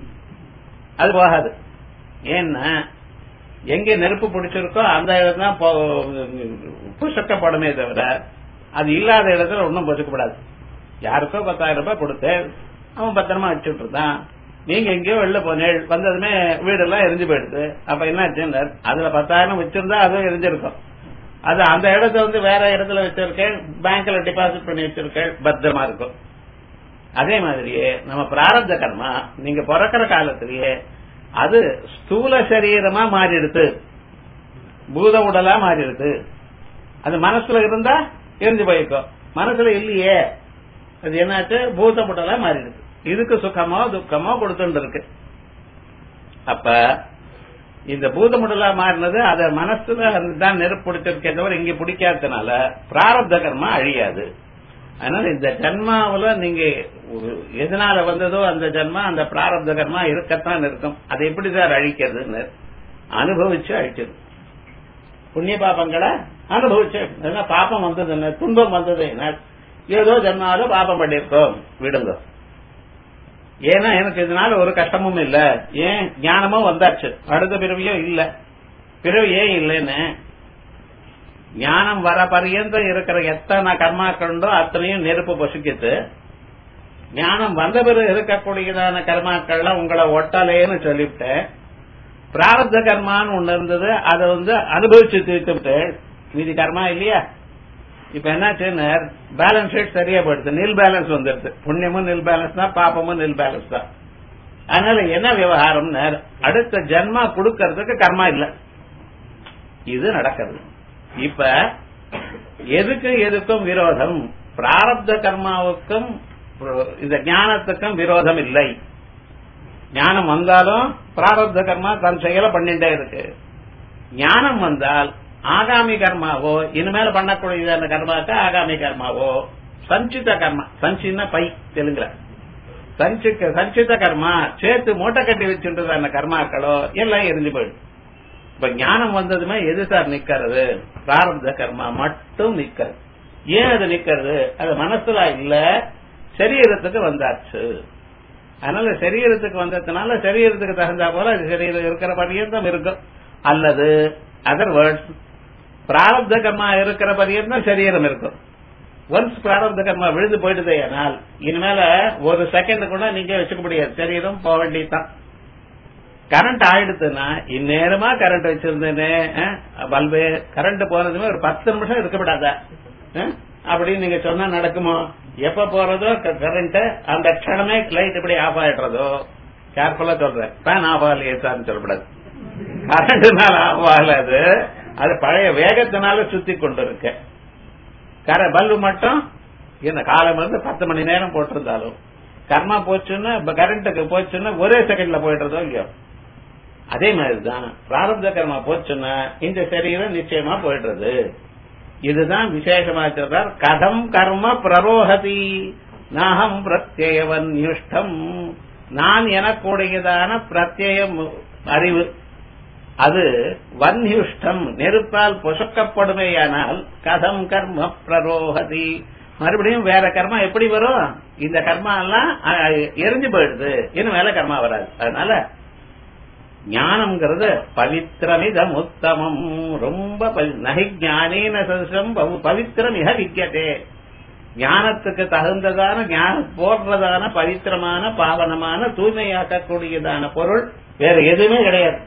அது போகாது ஏன்னா எங்க நெருப்பு பிடிச்சிருக்கோ அந்த இடத்துல தான் புஷக்கப்படுமே தவிர அது இல்லாத இடத்துல ஒன்றும் பொசுக்கப்படாது யாருக்கோ பத்தாயிரம் ரூபாய் கொடுத்து அவன் பத்திரமா வச்சுட்டு இருந்தான் நீங்க எங்கேயோ வெளில போனேள் வந்ததுமே வீடெல்லாம் எரிஞ்சு போயிடுது அப்ப என்ன ஆச்சுன்னு அதுல பத்தாயிரம் வச்சிருந்தா அதுவும் எரிஞ்சிருக்கும் அது அந்த இடத்த வந்து வேற இடத்துல வச்சிருக்கேன் பேங்க்ல டெபாசிட் பண்ணி வச்சிருக்கேன் பத்திரமா இருக்கும் அதே மாதிரியே நம்ம பிராரப்த கர்மா நீங்க பிறக்கிற காலத்திலேயே அது ஸ்தூல சரீரமா மாறிடுது பூத உடலா மாறிடுது அது மனசுல இருந்தா எரிஞ்சு போயிருக்கும் மனசுல இல்லையே அது என்னாச்சு பூத உடலா மாறிடுது இதுக்கு சுகமோ துக்கமோ கொடுத்துட்டு இருக்கு அப்ப இந்த பூதமுடலா மாறினது அத மனசுல தான் நெருப்பு பிடிச்சிருக்கே தவிர இங்க பிடிக்காததுனால பிராரப்த கர்மா அழியாது அதனால இந்த ஜன்மாவுல நீங்க ஒரு எதனால வந்ததோ அந்த ஜன்மா அந்த பிராரப்த கர்மா இருக்கத்தான் இருக்கும் அதை எப்படி சார் அழிக்கிறதுன்னு அனுபவிச்சு அழிச்சது புண்ணிய பாபங்களை அனுபவிச்சு என்ன பாப்பம் வந்தது என்ன துன்பம் வந்தது என்ன ஏதோ ஜன்மாவில பாபம் பண்ணிருக்கோம் விடுங்க ஏன்னா எனக்கு இதனால ஒரு கஷ்டமும் இல்ல ஏன் ஞானமும் வந்தாச்சு அடுத்த பிறவியும் இல்ல பிறவி ஏன் இல்லைன்னு ஞானம் வர பரியந்தம் இருக்கிற எத்தனை கர்மாக்களுண்டோ அத்தனையும் நெருப்பு பொசுக்கிட்டு ஞானம் வந்த பிறகு இருக்கக்கூடியதான கர்மாக்கள்லாம் உங்களை ஒட்டலேன்னு சொல்லிவிட்டேன் பிராரப்த கர்மான்னு ஒண்ணு இருந்தது அதை வந்து அனுபவிச்சு தீர்த்துவிட்டு மீதி கர்மா இல்லையா இப்ப என்னாச்சுன்னு பேலன்ஸ் ஷீட் சரியா போயிடுது நில் பேலன்ஸ் வந்துடுது புண்ணியமும் நில் பேலன்ஸ் தான் பாப்பமும் நில் பேலன்ஸ் தான் அதனால என்ன விவகாரம் அடுத்த ஜென்மா கொடுக்கறதுக்கு கர்மா இல்ல இது நடக்கிறது இப்ப எதுக்கு எதுக்கும் விரோதம் பிராரப்த கர்மாவுக்கும் இந்த ஞானத்துக்கும் விரோதம் இல்லை ஞானம் வந்தாலும் பிராரப்த கர்மா தன் செயலை பண்ணிட்டே இருக்கு ஞானம் வந்தால் ஆகாமி கர்மாவோ இனிமேல பண்ணக்கூடியதான கர்மாக்க ஆகாமி கர்மாவோ சஞ்சித கர்மா சஞ்சின்னா பை தெலுங்குல சஞ்சிக்க சஞ்சித கர்மா சேர்த்து மூட்டை கட்டி வச்சுட்டு கர்மாக்களோ எல்லாம் எரிஞ்சு போயிடும் இப்ப ஞானம் வந்ததுமே எது சார் நிக்கிறது பிராரப்த கர்மா மட்டும் நிக்கிறது ஏன் அது நிக்கிறது அது மனசுல இல்ல சரீரத்துக்கு வந்தாச்சு அதனால சரீரத்துக்கு வந்ததுனால சரீரத்துக்கு தகுந்தா போல அது சரீரம் இருக்கிற பரியந்தம் இருக்கும் அல்லது அதர் வேர்ட்ஸ் பிராரப்த கர்மா இருக்கிற பரியந்தம் சரீரம் இருக்கும் ஒன்ஸ் பிராரப்த கர்மா விழுந்து போயிடுதே ஆனால் இனிமேல ஒரு செகண்ட் கூட நீங்க வச்சுக்க முடியாது சரீரம் போக வேண்டியதுதான் கரண்ட் ஆயிடுத்துன்னா இந்நேரமா கரண்ட் வச்சிருந்தேனே பல்பு கரண்ட் போனதுமே ஒரு பத்து நிமிஷம் இருக்கப்படாதா அப்படின்னு நீங்க சொன்னா நடக்குமோ எப்ப போறதோ கரண்ட் அந்த க்ஷணமே லைட் இப்படி ஆஃப் ஆயிடுறதோ கேர்ஃபுல்லா சொல்றேன் ஃபேன் ஆஃப் ஆகலையே சார்னு சொல்லப்படாது கரண்ட்னால ஆஃப் ஆகலாது அது பழைய வேகத்தினால சுத்தி கொண்டு இருக்கு கர பல்பு மட்டும் என்ன காலம் வந்து பத்து மணி நேரம் போட்டிருந்தாலும் கர்மா போச்சுன்னா கரண்ட்டுக்கு போச்சுன்னா ஒரே செகண்ட்ல போயிடுறதோ இல்லையோ அதே மாதிரிதான் பிராரப்த கர்மா போச்சுன்னா இந்த சரீரம் நிச்சயமா போயிடுறது இதுதான் விசேஷமா சொல்றார் கதம் கர்ம பிரரோகதி நாகம் பிரத்யவன் யுஷ்டம் நான் எனக்குடையதான பிரத்யம் அறிவு அது வன்யுஷ்டம் நெருப்பால் பொசுக்கப்படுமையானால் கதம் கர்ம பிரரோகதி மறுபடியும் வேற கர்மா எப்படி வரும் இந்த கர்மா எல்லாம் எரிஞ்சு போயிடுது இன்னும் வேலை கர்மா வராது அதனால ஞானம்ங்கிறது பவித்திரமிதம் உத்தமம் ரொம்ப நகை ஞானேன சதம் பவித்திரம் மிக வித்தியதே ஞானத்துக்கு தகுந்ததான ஞானம் போடுறதான பவித்திரமான பாவனமான தூய்மையாக்கக்கூடியதான பொருள் வேற எதுவுமே கிடையாது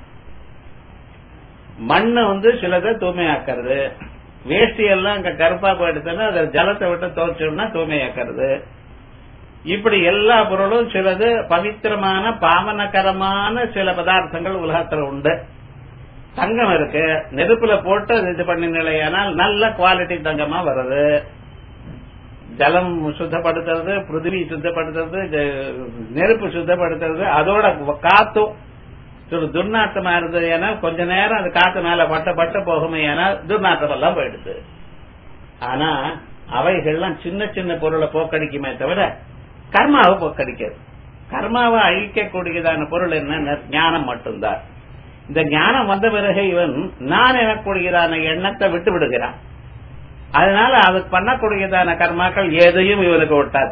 மண்ணை வந்து சிலதை தூய்மையாக்குறது வேஷ்டி எல்லாம் அங்க கருப்பா போயிடுச்சுன்னா அதை ஜலத்தை விட்டு துவைச்சோம்னா தூய்மையாக்குறது இப்படி எல்லா பொருளும் சிலது பவித்திரமான பாவனகரமான சில பதார்த்தங்கள் உலகத்துல உண்டு தங்கம் இருக்கு நெருப்புல போட்டு அது இது பண்ணினால் நல்ல குவாலிட்டி தங்கமா வருது ஜலம் சுத்தப்படுத்துறது பிருத்திவி சுத்தப்படுத்துறது ஜ- நெருப்பு சுத்தப்படுத்துறது அதோட காத்தும் ஒரு துர்நாற்றமா இருந்தது ஏன்னா கொஞ்ச நேரம் அது காத்து மேல பட்ட பட்ட போகுமே ஏன்னா துர்நாற்றம் எல்லாம் போயிடுது ஆனா அவைகள்லாம் சின்ன சின்ன பொருளை போக்கடிக்குமே தவிர கர்மாவை போக்கடிக்காது கர்மாவை அழிக்கக்கூடியதான பொருள் என்ன ஞானம் மட்டும்தான் இந்த ஞானம் வந்த பிறகு இவன் நான் எனக்கூடியதான எண்ணத்தை விட்டு விடுகிறான் அதனால அதுக்கு பண்ணக்கூடியதான கர்மாக்கள் எதையும் இவனுக்கு ஒட்டாது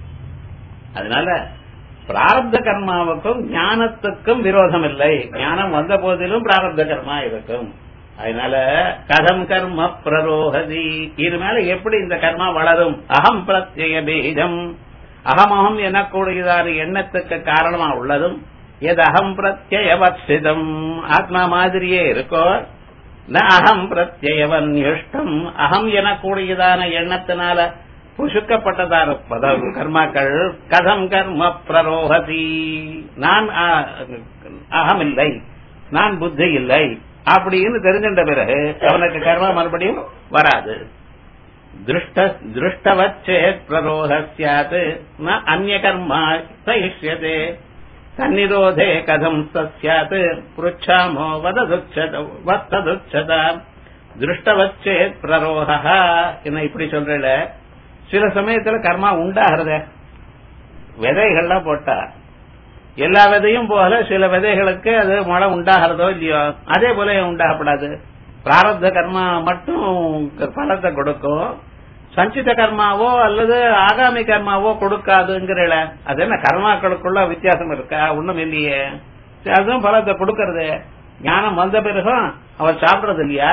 அதனால பிராரப்த கர்மாவுக்கும் ஞானத்துக்கும் விரோதம் இல்லை ஞானம் வந்த போதிலும் பிராரப்த கர்மா இருக்கும் அதனால கதம் கர்ம பிரரோகதி இது மேல எப்படி இந்த கர்மா வளரும் அகம் பிரத்யய பீஜம் அகமகம் எனக்கூடியதான எண்ணத்துக்கு காரணமா உள்ளதும் எது அகம் பிரத்யவர்ஷிதம் ஆத்மா மாதிரியே இருக்கோ ந அகம் பிரத்யவன் யுஷ்டம் அகம் எனக்கூடியதான எண்ணத்தினால புசுக்கப்பட்டதான பத கர்மாக்கள் கதம் கர்ம பிரரோகதி நான் அ- அகம் இல்லை நான் புத்தி இல்லை அப்படின்னு தெரிஞ்சின்ற பிறகு அவனுக்கு கர்மா மறுபடியும் வராது திருஷ்ட திருஷ்டவச்சேத் பிரரோக சியாத் ந அந்நிய கர்மா சயிஷ்யதே தன்னிரோதே கதம் சஸ்யாத் புருச்சாமோ வததுச்சத வத்ததுச்சத திருஷ்டவச்சேத் பிரரோக என்ன இப்படி சொல்றல சில சமயத்துல கர்மா உண்டாகிறதே விதைகள்லாம் போட்டா எல்லா விதையும் போல சில விதைகளுக்கு அது மழை உண்டாகிறதோ இல்லையோ அதே போல ஏன் உண்டாகப்படாது பிராரப்த கர்மா மட்டும் பலத்தை கொடுக்கும் சஞ்சித கர்மாவோ அல்லது ஆகாமி கர்மாவோ கொடுக்காதுங்கிறல அது என்ன கர்மாக்களுக்குள்ள வித்தியாசம் இருக்கா ஒண்ணும் இல்லையே சரி, அதுவும் பலத்தை கொடுக்கறது ஞானம் வந்த பிறகும் அவர் சாப்பிடுறது இல்லையா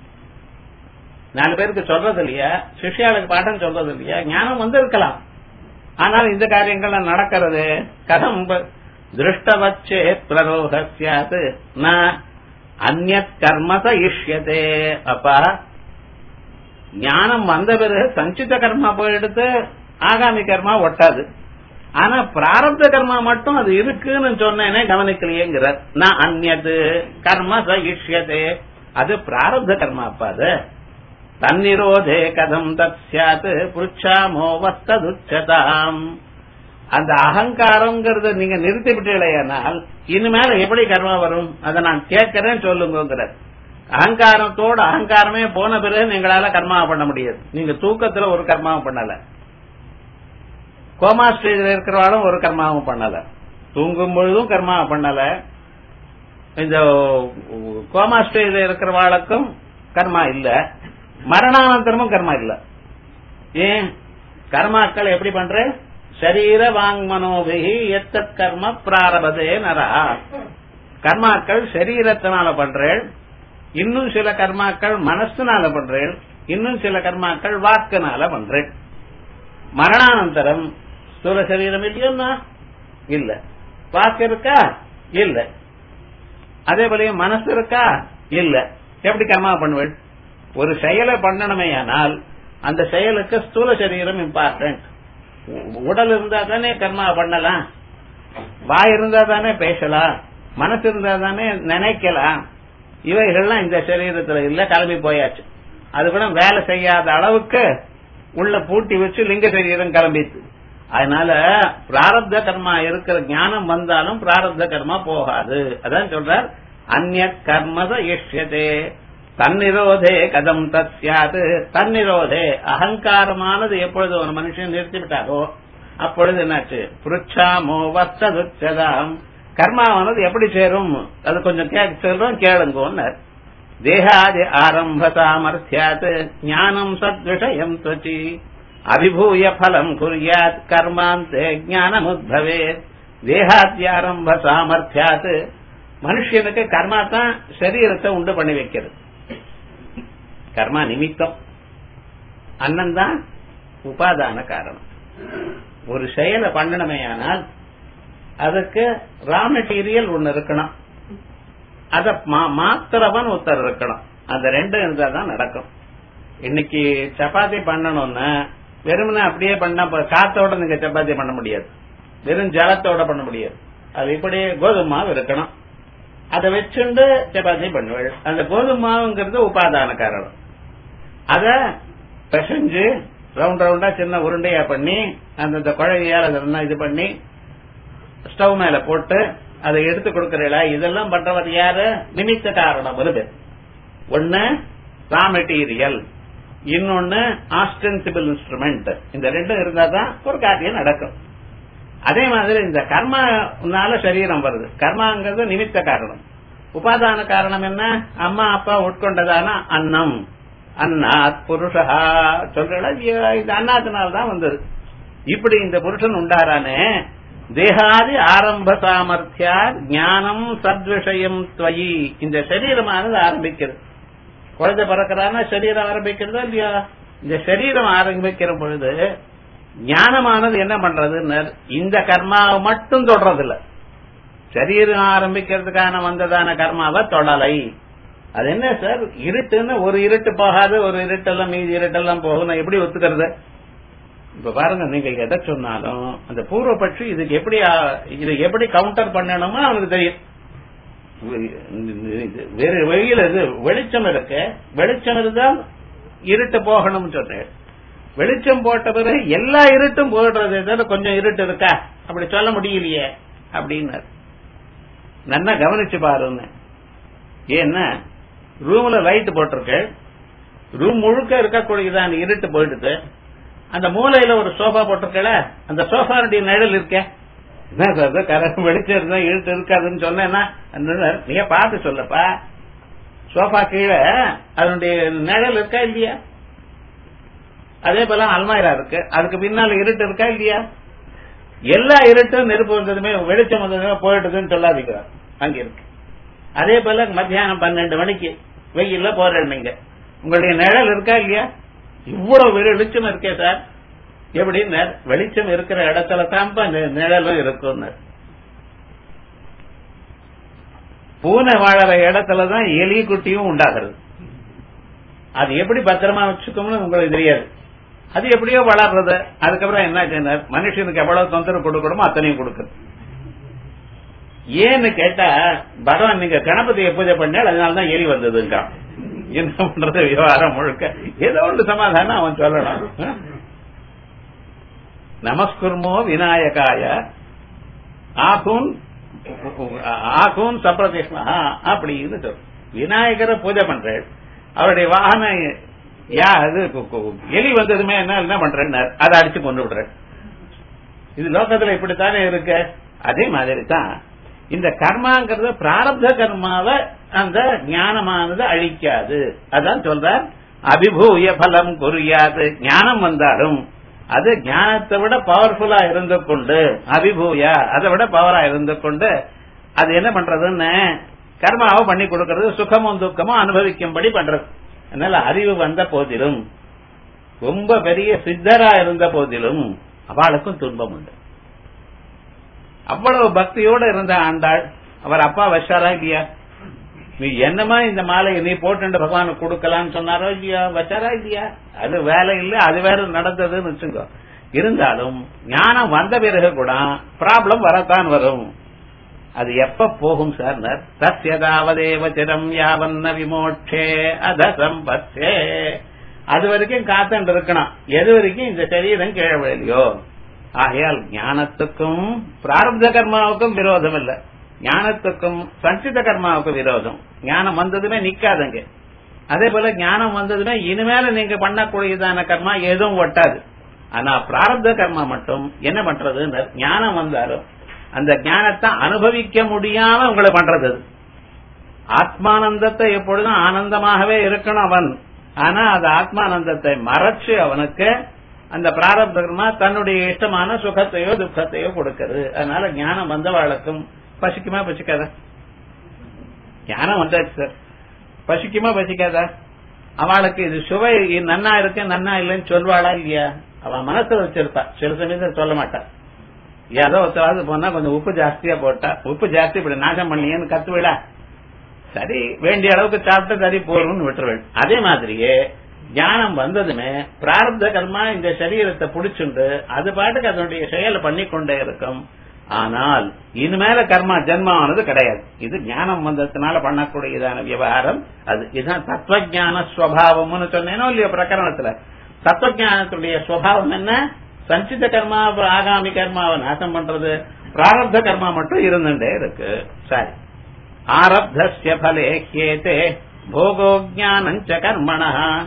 நாலு பேருக்கு சொல்றது இல்லையா சிஷ்யாளுக்கு பாடம் சொல்றது இல்லையா ஞானம் வந்திருக்கலாம் ஆனால் இந்த காரியங்கள் நடக்கிறது கதம் ப- திருஷ்டவச்சே பிரரோக சியாத் ந அந்நத் கர்ம இஷ்யதே அப்பா ஞானம் வந்த பிறகு சஞ்சித கர்மா போயிடுத்து ஆகாமி கர்மா ஒட்டாது ஆனா பிராரப்த கர்மா மட்டும் அது இருக்குன்னு சொன்னேனே கவனிக்கலையேங்கிறார் நான் அந்நது கர்ம சகிஷ்யதே அது பிராரப்த கர்மா அப்பா அது தன்னிரோதே கதம் தத் சியாத் புருச்சாமோ வஸ்ததுச்சதாம் அந்த அகங்காரம்ங்கிறத நீங்க நிறுத்தி விட்டீங்களேனால் இனிமேல எப்படி கர்மா வரும் அதை நான் கேட்கிறேன் சொல்லுங்கிறார் அகங்காரத்தோட அகங்காரமே போன பிறகு நீங்களால கர்மா பண்ண முடியாது நீங்க தூக்கத்துல ஒரு கர்மாவும் பண்ணல கோமா ஸ்டேஜ்ல இருக்கிறவாலும் ஒரு கர்மாவும் பண்ணல தூங்கும் பொழுதும் கர்மா பண்ணல இந்த கோமா ஸ்டேஜ்ல இருக்கிறவாளுக்கும் கர்மா இல்ல மரணானந்தரமும் கர்மா இல்ல ஏன் கர்மாக்கள் எப்படி பண்ற சரீர வாங் மனோபிகி எத்தத் கர்ம பிராரபதே நரா கர்மாக்கள் சரீரத்தினால பண்றேன் இன்னும் சில கர்மாக்கள் மனசுனால பண்றேன் இன்னும் சில கர்மாக்கள் வாக்குனால பண்றேன் மரணானந்தரம் ஸ்தூல சரீரம் இல்லையோன்னா இல்ல வாக்கு இருக்கா இல்ல அதே போல மனசு இருக்கா இல்ல எப்படி கர்மா பண்ணுவேன் ஒரு செயலை பண்ணணுமே ஆனால் அந்த செயலுக்கு ஸ்தூல சரீரம் இம்பார்ட்டன்ட் உடல் இருந்தா தானே கர்மா பண்ணலாம் வாய் இருந்தா தானே பேசலாம் மனசு இருந்தா தானே நினைக்கலாம் இவைகள்லாம் இந்த சரீரத்துல இல்ல கிளம்பி போயாச்சு அது கூட வேலை செய்யாத அளவுக்கு உள்ள பூட்டி வச்சு லிங்க சரீரம் கிளம்பிச்சு அதனால பிராரப்த கர்மா இருக்கிற ஞானம் வந்தாலும் பிராரப்த கர்மா போகாது அதான் சொல்றார் அந்நிய கர்மத இஷ்யதே தன்னிரோதே கதம் தத் சியாது தன்னிரோதே அகங்காரமானது எப்பொழுது ஒரு மனுஷன் நிறுத்தி விட்டாரோ அப்பொழுது என்னாச்சு புருச்சாமோ வஸ்ததுச்சதாம் கர்மாவானது எப்படி சேரும் அது கொஞ்சம் கேட்க சொல்றோம் கேளுங்கோன்னர் தேகாதி ஆரம்ப சாமர்த்தியாத் ஞானம் சத்விஷயம் துவச்சி அபிபூய பலம் குறியாத் கர்மாந்தே ஞானமுத்பவே தேகாத்தியாரம்ப சாமர்த்தியாத் மனுஷனுக்கு கர்மா தான் சரீரத்தை உண்டு பண்ணி வைக்கிறது கர்மா நிமித்தம் அன்னம் தான் உபாதான காரணம் ஒரு செயலை பண்ணணுமே ஆனால் அதுக்கு ரா மெட்டீரியல் ஒன்னு இருக்கணும் அத மாத்திரவன் ஒருத்தர் இருக்கணும் அந்த ரெண்டும் இருந்தா தான் நடக்கும் இன்னைக்கு சப்பாத்தி பண்ணணும்னா வெறுமனே அப்படியே பண்ணா ப- காத்தோட நீங்க சப்பாத்தி பண்ண முடியாது வெறும் ஜலத்தோட பண்ண முடியாது அது இப்படி கோதுமை மாவு இருக்கணும் அதை வச்சுண்டு சப்பாத்தி பண்ணுவேள் அந்த கோதுமை மாவுங்கிறது உபாதான காரணம் அத பிசைஞ்சு ரவுண்ட் ரவுண்டா சின்ன உருண்டையா பண்ணி அந்த குழவையால் அதெல்லாம் இது பண்ணி ஸ்டவ் மேல போட்டு அதை எடுத்து கொடுக்கறீங்களா இதெல்லாம் பண்றவர் யாரு நிமித்த காரணம் வருது ஒண்ணு ரா மெட்டீரியல் இன்னொன்னு ஆஸ்டென்சிபிள் இன்ஸ்ட்ருமெண்ட் இந்த ரெண்டும் இருந்தா தான் ஒரு காரியம் நடக்கும் அதே மாதிரி இந்த கர்மனால சரீரம் வருது கர்மாங்கிறது நிமித்த காரணம் உபாதான காரணம் என்ன அம்மா அப்பா உட்கொண்டதான அன்னம் அன்னாத் புருஷா சொல்றா இது அன்னாத்தினால தான் வந்தது இப்படி இந்த புருஷன் உண்டாரானே தேகாதி ஆரம்ப சாமர்த்தியா ஞானம் சத்விஷயம் துவயி இந்த சரீரமானது ஆரம்பிக்கிறது குழந்தை பிறக்கிறான்னா சரீரம் ஆரம்பிக்கிறதா இல்லையா இந்த சரீரம் ஆரம்பிக்கிற பொழுது ஞானமானது என்ன பண்றது இந்த கர்மாவை மட்டும் தொடறதில்ல சரீரம் ஆரம்பிக்கிறதுக்கான வந்ததான கர்மாவை தொடலை அது என்ன சார் இருட்டுன்னு ஒரு இருட்டு போகாது ஒரு இருட்டெல்லாம் மீதி இருட்டெல்லாம் போகும் நான் எப்படி ஒத்துக்கிறது இப்ப பாருங்க நீங்க எதை சொன்னாலும் அந்த பூர்வபட்சி இதுக்கு எப்படி ஆ, இது எப்படி கவுண்டர் பண்ணணுமோ அவனுக்கு தெரியும் வேறு வெளியில இது வெளிச்சம் இருக்கு வெளிச்சம் இருந்தால் இருட்டு போகணும்னு சொன்னேன் வெளிச்சம் போட்ட பிறகு எல்லா இருட்டும் போடுறது தவிர கொஞ்சம் இருட்டு இருக்கா அப்படி சொல்ல முடியலையே அப்படின்னாரு நல்லா கவனிச்சு பாருங்க ஏன்னா ரூம்ல லைட் போட்டிருக்கு ரூம் முழுக்க இருக்கக்கூடியதான் இருட்டு போயிடுது அந்த மூலையில ஒரு சோஃபா போட்டிருக்கல அந்த சோஃபானுடைய நிழல் இருக்க என்ன சார் கரெக்ட் வெளிச்சம் இருந்தா இருட்டு இருக்காதுன்னு சொன்னேன்னா அந்த நீங்க பார்த்து சொல்லப்பா சோஃபா கீழே அதனுடைய நிழல் இருக்கா இல்லையா அதே போல அல்மாயிரா இருக்கு அதுக்கு பின்னால இருட்டு இருக்கா இல்லையா எல்லா இருட்டும் நெருப்பு வந்ததுமே வெளிச்சம் வந்ததுமே போயிடுதுன்னு சொல்லாதீங்க அங்க இருக்கு அதே போல மத்தியானம் பன்னெண்டு மணிக்கு வெயில்ல போறேன் நீங்க உங்களுடைய நிழல் இருக்கா இல்லையா இவ்வளவு வெளிச்சம் இருக்கே சார் எப்படின்னு வெளிச்சம் இருக்கிற இடத்துல தான் நிழலும் இருக்கும் பூனை வாழற இடத்துலதான் எலி குட்டியும் உண்டாகிறது அது எப்படி பத்திரமா வச்சுக்கோம்னு உங்களுக்கு தெரியாது அது எப்படியோ வளர்றது அதுக்கப்புறம் என்ன மனுஷனுக்கு எவ்வளவு தொந்தரவு கொடுக்கணுமோ அத்தனையும் கொடுக்குது ஏன்னு கேட்டா பகவான் நீங்க கணபதியை பூஜை பண்ணால் அதனாலதான் எலி வந்ததுங்க என்ன பண்றது விவகாரம் முழுக்க ஏதோ ஒன்று சமாதானம் அவன் சொல்லணும் நமஸ்குர்மோ விநாயகாய ஆகூன் ஆகூன் சம்பிரதேஷ்மா அப்படின்னு சொல் விநாயகரை பூஜை பண்றேன் அவருடைய வாகனம் யா அது எலி வந்ததுமே என்ன என்ன பண்றேன் அதை அடிச்சு கொண்டு விடுறேன் இது லோகத்துல இப்படித்தானே இருக்கு அதே மாதிரி தான் இந்த கர்மாங்கிறது பிராரப்த கர்மாவை அந்த ஞானமானது அழிக்காது அதான் சொல்றார் அபிபூய பலம் குறியாது ஞானம் வந்தாலும் அது ஞானத்தை விட பவர்ஃபுல்லா இருந்து கொண்டு அபிபூயா அதை விட பவரா இருந்து கொண்டு அது என்ன பண்றதுன்னு கர்மாவை பண்ணி கொடுக்கறது சுகமும் துக்கமும் அனுபவிக்கும்படி பண்றது அதனால அறிவு வந்த போதிலும் ரொம்ப பெரிய சித்தரா இருந்த போதிலும் அவளுக்கும் துன்பம் உண்டு அவ்வளவு பக்தியோட இருந்த ஆண்டாள் அவர் அப்பா வச்சாரா இல்லையா நீ என்னமா இந்த மாலையை நீ போட்டு பகவானுக்கு கொடுக்கலாம்னு சொன்னாரோ இல்லையா வச்சாரா இல்லையா அது வேலை இல்ல அது வேற நடந்ததுன்னு வச்சுக்கோ இருந்தாலும் ஞானம் வந்த பிறகு கூட ப்ராப்ளம் வரத்தான் வரும் அது எப்ப போகும் சார் தஸ்யதாவதேவ சிரம் யாவன்ன விமோட்சே அத சம்பத்தே அது வரைக்கும் காத்துட்டு இருக்கணும் எது வரைக்கும் இந்த சரீரம் கீழே விழலையோ ஆகையால் ஞானத்துக்கும் பிராரப்த கர்மாவுக்கும் விரோதம் இல்ல ஞானத்துக்கும் சஞ்சித கர்மாவுக்கும் விரோதம் ஞானம் வந்ததுமே நிக்காதுங்க அதே போல ஞானம் வந்ததுமே இனிமேல நீங்க பண்ணக்கூடியதான கர்மா எதுவும் ஒட்டாது ஆனா பிராரப்த கர்மா மட்டும் என்ன பண்றது ஞானம் வந்தாலும் அந்த ஞானத்தை அனுபவிக்க முடியாம உங்களை பண்றது ஆத்மானந்தத்தை எப்பொழுதும் ஆனந்தமாகவே இருக்கணும் அவன் ஆனா அது ஆத்மானந்தத்தை மறைச்சு அவனுக்கு அந்த பிராரப்தமா தன்னுடைய இஷ்டமான சுகத்தையோ துக்கத்தையோ கொடுக்கிறது அதனால ஞானம் வந்தவாளுக்கும் பசிக்குமா பசிக்காதா ஞானம் வந்தாச்சு சார் பசிக்குமா பசிக்காதா அவளுக்கு இது சுவை நன்னா இருக்கு நன்னா இல்லைன்னு சொல்வாளா இல்லையா அவ மனசு வச்சிருப்பா சில சமயத்தில் சொல்ல மாட்டா ஏதோ ஒருத்தராவது போனா கொஞ்சம் உப்பு ஜாஸ்தியா போட்டா உப்பு ஜாஸ்தி இப்படி நாசம் பண்ணியன்னு கத்துவிடா சரி வேண்டிய அளவுக்கு சாப்பிட்டு சரி போறோம்னு விட்டுருவேன் அதே மாதிரியே ஞானம் வந்ததுமே பிராரப்த கர்மா இந்த சரீரத்தை புடிச்சுண்டு அது பாட்டுக்கு அதனுடைய செயலை பண்ணிக்கொண்டே இருக்கும் ஆனால் இனிமேல கர்மா ஜென்மானது கிடையாது இது ஞானம் வந்ததுனால பண்ணக்கூடியதான விவகாரம் அது இதுதான் தத்துவஜான ஸ்வபாவம்னு சொன்னேனோ இல்லையோ பிரகரணத்துல தத்துவஜானத்துடைய ஸ்வபாவம் என்ன சஞ்சித கர்மா ஆகாமி கர்மாவை நாசம் பண்றது பிராரப்த கர்மா மட்டும் இருந்துட்டே இருக்கு சரி ஆரப்தஸ்ய பலே ஹேதே போகோ ஜானஞ்ச கர்மண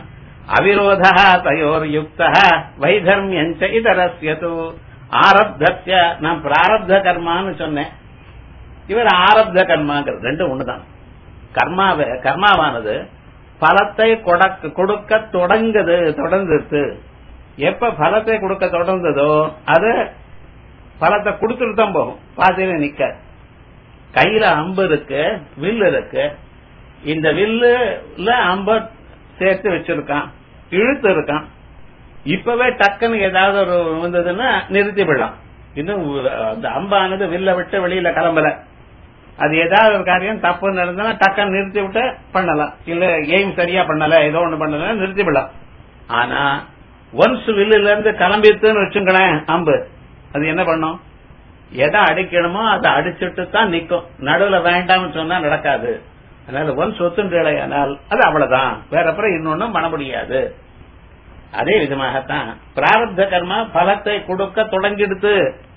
அவிரோத தயோர்யுக்த வைதர்மியஞ்ச இதரஸ்யது ஆரப்தஸ்ய நான் பிராரப்த கர்மான்னு சொன்னேன் இவர் ஆரப்த கர்மாங்கிறது ரெண்டும் ஒண்ணுதான் கர்மாவை கர்மாவானது பலத்தை கொடக்க- கொடுக்க தொடங்குது தொடர்ந்துட்டு எப்ப பலத்தை கொடுக்க தொடர்ந்ததோ அது பலத்தை கொடுத்துட்டு தான் போகும் பாதியில நிக்க கையில அம்பு இருக்கு வில் இருக்கு இந்த வில்லுல அம்ப சேர்த்து வச்சிருக்கான் இழுத்து இருக்கான் இப்பவே டக்குன்னு ஏதாவது ஒரு வந்ததுன்னா நிறுத்தி விடலாம் இன்னும் அந்த அம்பானது வில்ல விட்டு வெளியில கிளம்பல அது ஏதாவது ஒரு காரியம் தப்பு நடந்தா டக்குன்னு நிறுத்தி விட்டு பண்ணலாம் இல்ல எய்ம் சரியா பண்ணல ஏதோ ஒண்ணு பண்ணல நிறுத்தி விடலாம் ஆனா ஒன்ஸ் வில்லுல இருந்து கிளம்பித்துன்னு வச்சுங்களேன் அம்பு அது என்ன பண்ணும் எதை அடிக்கணுமோ அதை அடிச்சுட்டு தான் நிக்கும் நடுவுல வேண்டாம்னு சொன்னா நடக்காது அதனால ஒன்ஸ் ஒத்துன்றேனால் அது அவ்வளவுதான் வேற அப்புறம் இன்னொன்னும் பண்ண முடியாது அதே விதமாகத்தான் பிராரப்த கர்மா பலத்தை கொடுக்க தொடங்கிடுத்து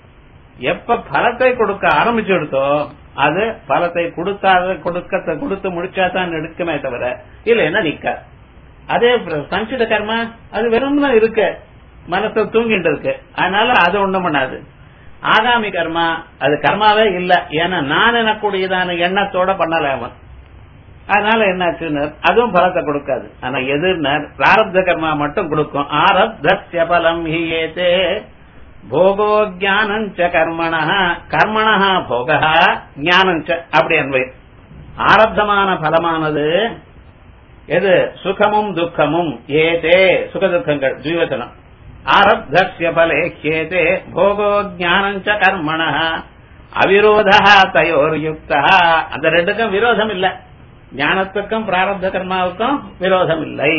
எப்ப பலத்தை கொடுக்க ஆரம்பிச்சுடுத்தோ அது பலத்தை கொடுத்தாத கொடுக்க கொடுத்து முடிச்சாதான் எடுக்குமே தவிர இல்லைன்னா நிக்க அதே பிர- சஞ்சித கர்மா அது வெறும் தான் இருக்கு மனசு தூங்கிட்டு இருக்கு அதனால அது ஒண்ணும் பண்ணாது ஆகாமி கர்மா அது கர்மாவே இல்ல ஏன்னா நான் எனக்கூடியதான எண்ணத்தோட பண்ணல அவன் அதனால என்னாச்சுன்னு அதுவும் பலத்தை கொடுக்காது ஆனா எதிர்னர் பிராரப்த கர்மா மட்டும் கொடுக்கும் ஆரப்தஸ்ய பலம் ஹியேதே போகோ ஜானஞ்ச கர்மண கர்மண போக ஞானஞ்ச அப்படி அன்பை ஆரப்தமான பலமானது எது சுகமும் துக்கமும் ஏதே சுக துக்கங்கள் ஜீவத்தனம் ஆரப்தஸ்ய பலே ஹேதே போகோ ஜானஞ்ச கர்மண அவிரோத தயோர் யுக்தா அந்த ரெண்டுக்கும் விரோதம் இல்ல ஞானத்துக்கும் பிராரப்த கர்மாவுக்கும் விரோதம் இல்லை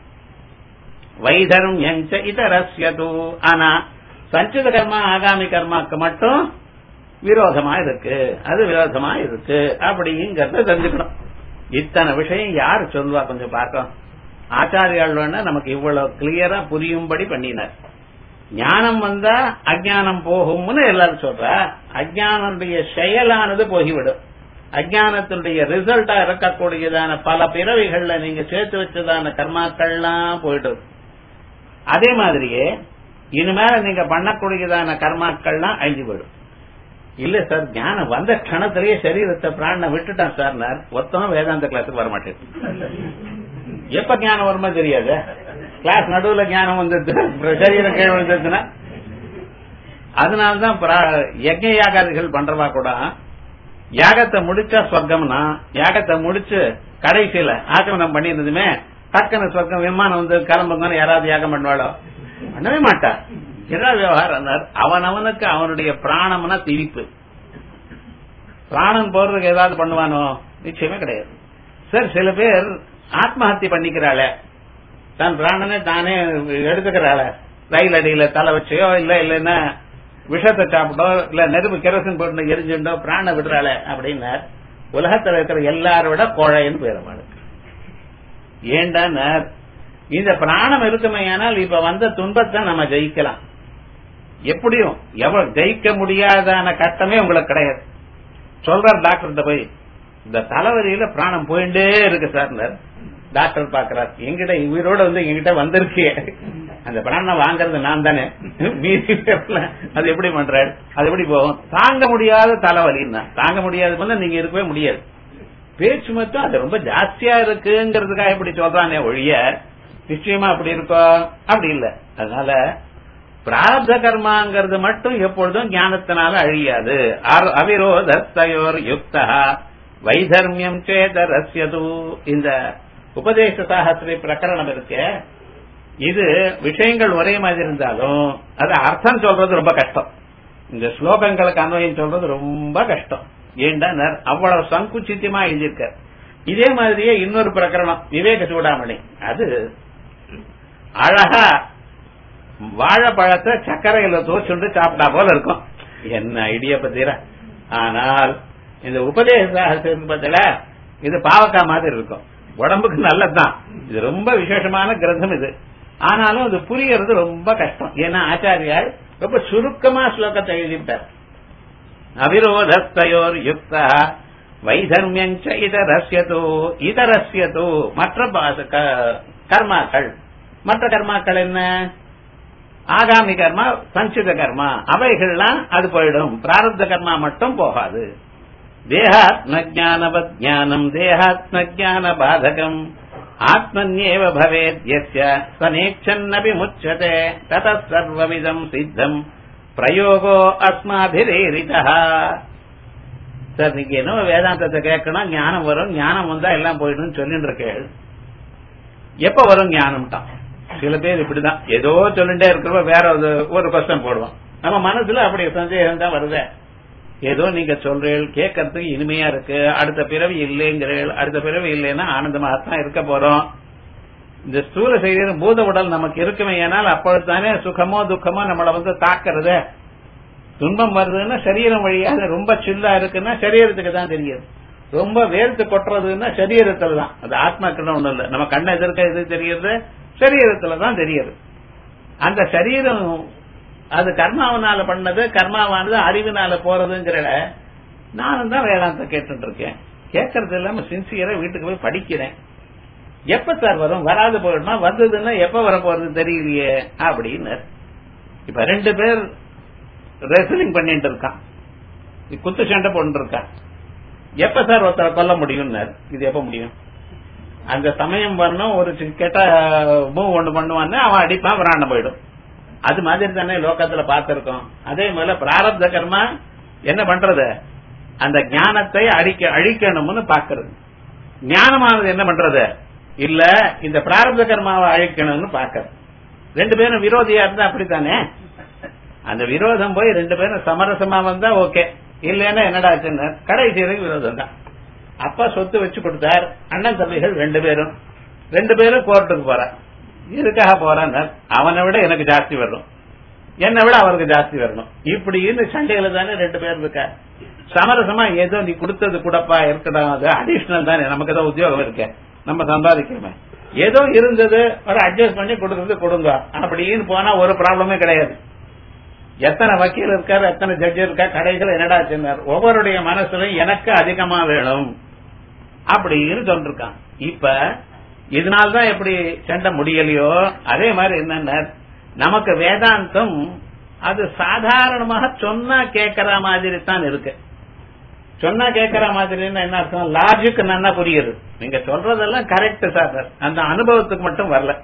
வைதர்மியஞ்ச இதரஸ்யது ஆனா சஞ்சித கர்மா ஆகாமி கர்மாக்கு மட்டும் விரோதமா இருக்கு அது விரோதமா இருக்கு அப்படிங்கறத தெரிஞ்சுக்கணும் இத்தனை விஷயம் யார் சொல்லுவா கொஞ்சம் பார்க்கலாம் ஆச்சாரியால் வேணா நமக்கு இவ்வளவு கிளியரா புரியும்படி பண்ணினார் ஞானம் வந்தா அஜானம் போகும்னு எல்லாரும் சொல்றா அஜானுடைய செயலானது போகிவிடும் அஜானத்தினுடைய ரிசல்ட்டா இருக்கக்கூடியதான பல பிறவிகள்ல நீங்க சேர்த்து வச்சதான கர்மாக்கள்லாம் போயிடும் அதே மாதிரியே இனிமேல நீங்க பண்ணக்கூடியதான கர்மாக்கள்லாம் அழிஞ்சு போயிடும் இல்ல சார் ஞானம் வந்த கணத்திலேயே சரீரத்தை பிராண விட்டுட்டான் சார் ஒத்தம் வேதாந்த கிளாஸுக்கு வர மாட்டேன் எப்ப ஞானம் வருமா தெரியாது கிளாஸ் நடுவுல ஞானம் வந்தது சரீரம் கீழ் வந்ததுன்னா அதனாலதான் பிரா- யஜ்ஞ யாகாதிகள் பண்றவா கூட யாகத்தை முடிச்சா சொர்க்கம்னா யாகத்தை முடிச்சு கடைசியில ஆக்கிரமணம் பண்ணியிருந்ததுமே டக்குனு சொர்க்கம் விமானம் வந்து கிளம்புங்கன்னு யாராவது யாகம் பண்ணுவாளோ பண்ணவே மாட்டா என்ன விவகாரம் அவன் அவனுக்கு அவனுடைய பிராணம்னா திரிப்பு பிராணம் போறதுக்கு ஏதாவது பண்ணுவானோ நிச்சயமே கிடையாது சார் சில பேர் ஆத்மஹத்திய பண்ணிக்கிறாளே தன் பிராணனை தானே எடுத்துக்கிறாள ரயில் அடியில தலை வச்சோ இல்ல இல்லன்னா விஷத்தை சாப்பிட்டோ இல்ல நெருப்பு கெரசின் போட்டு எரிஞ்சுட்டோ பிராண விடுறாள அப்படின்னு உலகத்துல இருக்கிற எல்லாரும் விட கோழைன்னு பேர் அவனுக்கு ஏண்டா இந்த பிராணம் இருக்குமே ஆனால் இப்ப வந்த துன்பத்தை நம்ம ஜெயிக்கலாம் எப்படியும் எவ்வளவு ஜெயிக்க முடியாதான கட்டமே உங்களுக்கு கிடையாது சொல்றார் டாக்டர்கிட்ட போய் இந்த தலைவலியில பிராணம் போயிட்டே இருக்கு சார் டாக்டர் பாக்குறார் எங்கிட்ட உயிரோட வந்து எங்கிட்ட வந்திருக்கே அந்த பிராணம் வாங்குறது நான் தானே மீதி பேர்ல அது எப்படி பண்றாரு அது எப்படி போகும் தாங்க முடியாத தலைவலின்னா தாங்க முடியாத போது நீங்க இருக்கவே முடியாது பேச்சு மட்டும் அது ரொம்ப ஜாஸ்தியா இருக்குங்கிறதுக்காக இப்படி சொல்றானே ஒழிய நிச்சயமா அப்படி இருக்கோ அப்படி இல்ல அதனால பிராரப்த கர்மாங்கிறது மட்டும் எப்பொழுதும் ஞானத்தினால அழியாது அர்- அவிரோதஸ்தயோர் யுக்தா வைதர்மியம் சேதரஸ்யது இந்த உபதேச சாகத்திரி பிரகரணம் இருக்கு இது விஷயங்கள் ஒரே மாதிரி இருந்தாலும் அது அர்த்தம் சொல்றது ரொம்ப கஷ்டம் இந்த ஸ்லோகங்களுக்கு அன்வயம் சொல்றது ரொம்ப கஷ்டம் ஏண்டா அவ்வளவு சங்குச்சித்தியமா எழுதியிருக்க இதே மாதிரியே இன்னொரு பிரகரணம் விவேக சூடாமணி அது அழகா வாழைப்பழத்தை சர்க்கரையில தோச்சுண்டு சாப்பிட்டா போல இருக்கும் என்ன ஐடியா பத்தீரா ஆனால் இந்த உபதேச பத்தில இது பாவக்காய் மாதிரி இருக்கும் உடம்புக்கு நல்லதுதான் இது ரொம்ப விசேஷமான கிரந்தம் இது ஆனாலும் இது புரியறது ரொம்ப கஷ்டம் ஏன்னா ஆச்சாரியார் ரொம்ப சுருக்கமா ஸ்லோகத்தை எழுதிவிட்டார் அவிரோதஸ்தயோர் யுக்தா வைதர்மியஞ்ச இதரஸ்யதோ இதரஸ்யதோ மற்ற பாச- க- கர்மாக்கள் மற்ற கர்மாக்கள் என்ன ஆகாமி கர்மா சஞ்சித கர்மா அவைகள்லாம் அது போயிடும் பிராரப்த கர்மா மட்டும் போகாது தேகாத்ம ஜானவத் ஞானம் தேகாத்ம ஜான பாதகம் ஆத்மன்யேவ பவேத் யஸ்ய சனேச்சன்னபி முச்சதே தத சர்வமிதம் சித்தம் பிரயோகோ அஸ்மாபிரேரிதா சார் நீங்க என்ன வேதாந்தத்தை கேட்கணும் ஞானம் வரும் ஞானம் வந்தா எல்லாம் போயிடும் சொல்லிட்டு இருக்கேள் எப்ப வரும் ஞானம்ட்டான் சில பேர் இப்படிதான் ஏதோ சொல்லிட்டே இருக்கிறப்ப வேற ஒரு- ஒரு கொஸ்டன் போடுவோம் நம்ம மனசுல அப்படி சந்தேகம் தான் வருது ஏதோ நீங்க சொல்றீள் கேட்கறதுக்கு இனிமையா இருக்கு அடுத்த பிறவி இல்லைங்கிறீள் அடுத்த பிறவி இல்லைன்னா ஆனந்தமாக தான் இருக்க போறோம் இந்த ஸ்தூல சரீரம் பூத உடல் நமக்கு இருக்குமே ஏனால் அப்பொழுதுதானே சுகமோ துக்கமோ நம்மள வந்து தாக்குறது துன்பம் வருதுன்னா சரீரம் வழியாக ரொம்ப சில்லா இருக்குன்னா சரீரத்துக்கு தான் தெரியுது ரொம்ப வேர்த்து கொட்டுறதுன்னா சரீரத்துல தான் அது ஆத்மாக்குன்னு ஒண்ணும் இல்ல நம்ம கண்ண எதிர்க்க எது தெரியுது சரீரத்துல தான் தெரியுது அந்த சரீரம் அது கர்மாவனால பண்ணது கர்மாவானது அறிவினால போறதுங்கிற நானும் தான் வேதாந்தம் கேட்டுட்டு இருக்கேன் கேட்கறது இல்லாம சின்சியரா வீட்டுக்கு போய் படிக்கிறேன் எப்ப சார் வரும் வராது போயிடுமா வந்ததுன்னா எப்ப வர போறது தெரியலையே அப்படின்னு இப்ப ரெண்டு பேர் ரெஸ்லிங் பண்ணிட்டு இருக்கான் குத்து சண்டை போட்டு இருக்கான் எப்ப சார் ஒருத்தரை கொல்ல முடியும்னாரு இது எப்ப முடியும் அந்த சமயம் வரணும் ஒரு சி- கெட்ட மூவ் ஒண்ணு பண்ணுவான்னு அவன் அடிப்பான் விராண்ட போயிடும் அது மாதிரி தானே லோகத்துல பார்த்திருக்கோம் அதே மாதிரி பிராரப்த கர்மா என்ன பண்றது அந்த ஞானத்தை அழிக்க அழிக்கணும்னு பாக்குறது ஞானமானது என்ன பண்றது இல்ல இந்த பிராரப்த கர்மாவை அழிக்கணும்னு பாக்குறது ரெண்டு பேரும் விரோதியா இருந்தா அப்படித்தானே அந்த விரோதம் போய் ரெண்டு பேரும் சமரசமா வந்தா ஓகே இல்லைன்னா என்னடா ஆச்சுன்னு கடைசி வரைக்கும் விரோதம் தான் அப்பா சொத்து வச்சு கொடுத்தார் அண்ணன் தம்பிகள் ரெண்டு பேரும் ரெண்டு பேரும் கோர்ட்டுக்கு போறார் இதுக்காக போறான் அவனை விட எனக்கு ஜாஸ்தி வரணும் என்னை விட அவருக்கு ஜாஸ்தி வரணும் இப்படின்னு சண்டையில தானே ரெண்டு பேர் இருக்கா சமரசமா ஏதோ நீ கொடுத்தது கூடப்பா இருக்கட்டும் அது அடிஷனல் தானே நமக்கு தான் உத்தியோகம் இருக்கு நம்ம சம்பாதிக்கிறோமே ஏதோ இருந்தது ஒரு அட்ஜஸ்ட் பண்ணி கொடுக்கறது கொடுங்க அப்படின்னு போனா ஒரு ப்ராப்ளமே கிடையாது எத்தனை வக்கீல் இருக்காரு எத்தனை ஜட்ஜ் இருக்கா கடைகள் என்னடா சொன்னார் ஒவ்வொருடைய மனசுலயும் எனக்கு அதிகமா வேணும் அப்படின்னு சொல்லிருக்கான் இப்ப இதனால்தான் எப்படி சண்டை முடியலையோ அதே மாதிரி என்னன்னா நமக்கு வேதாந்தம் அது சாதாரணமாக சொன்னா கேட்கற மாதிரி தான் இருக்கு சொன்னா கேட்கற மாதிரின்னு என்ன அர்த்தம் லாஜிக் நல்லா புரியுது நீங்க சொல்றதெல்லாம் கரெக்ட் சார் அந்த அனுபவத்துக்கு மட்டும் வரல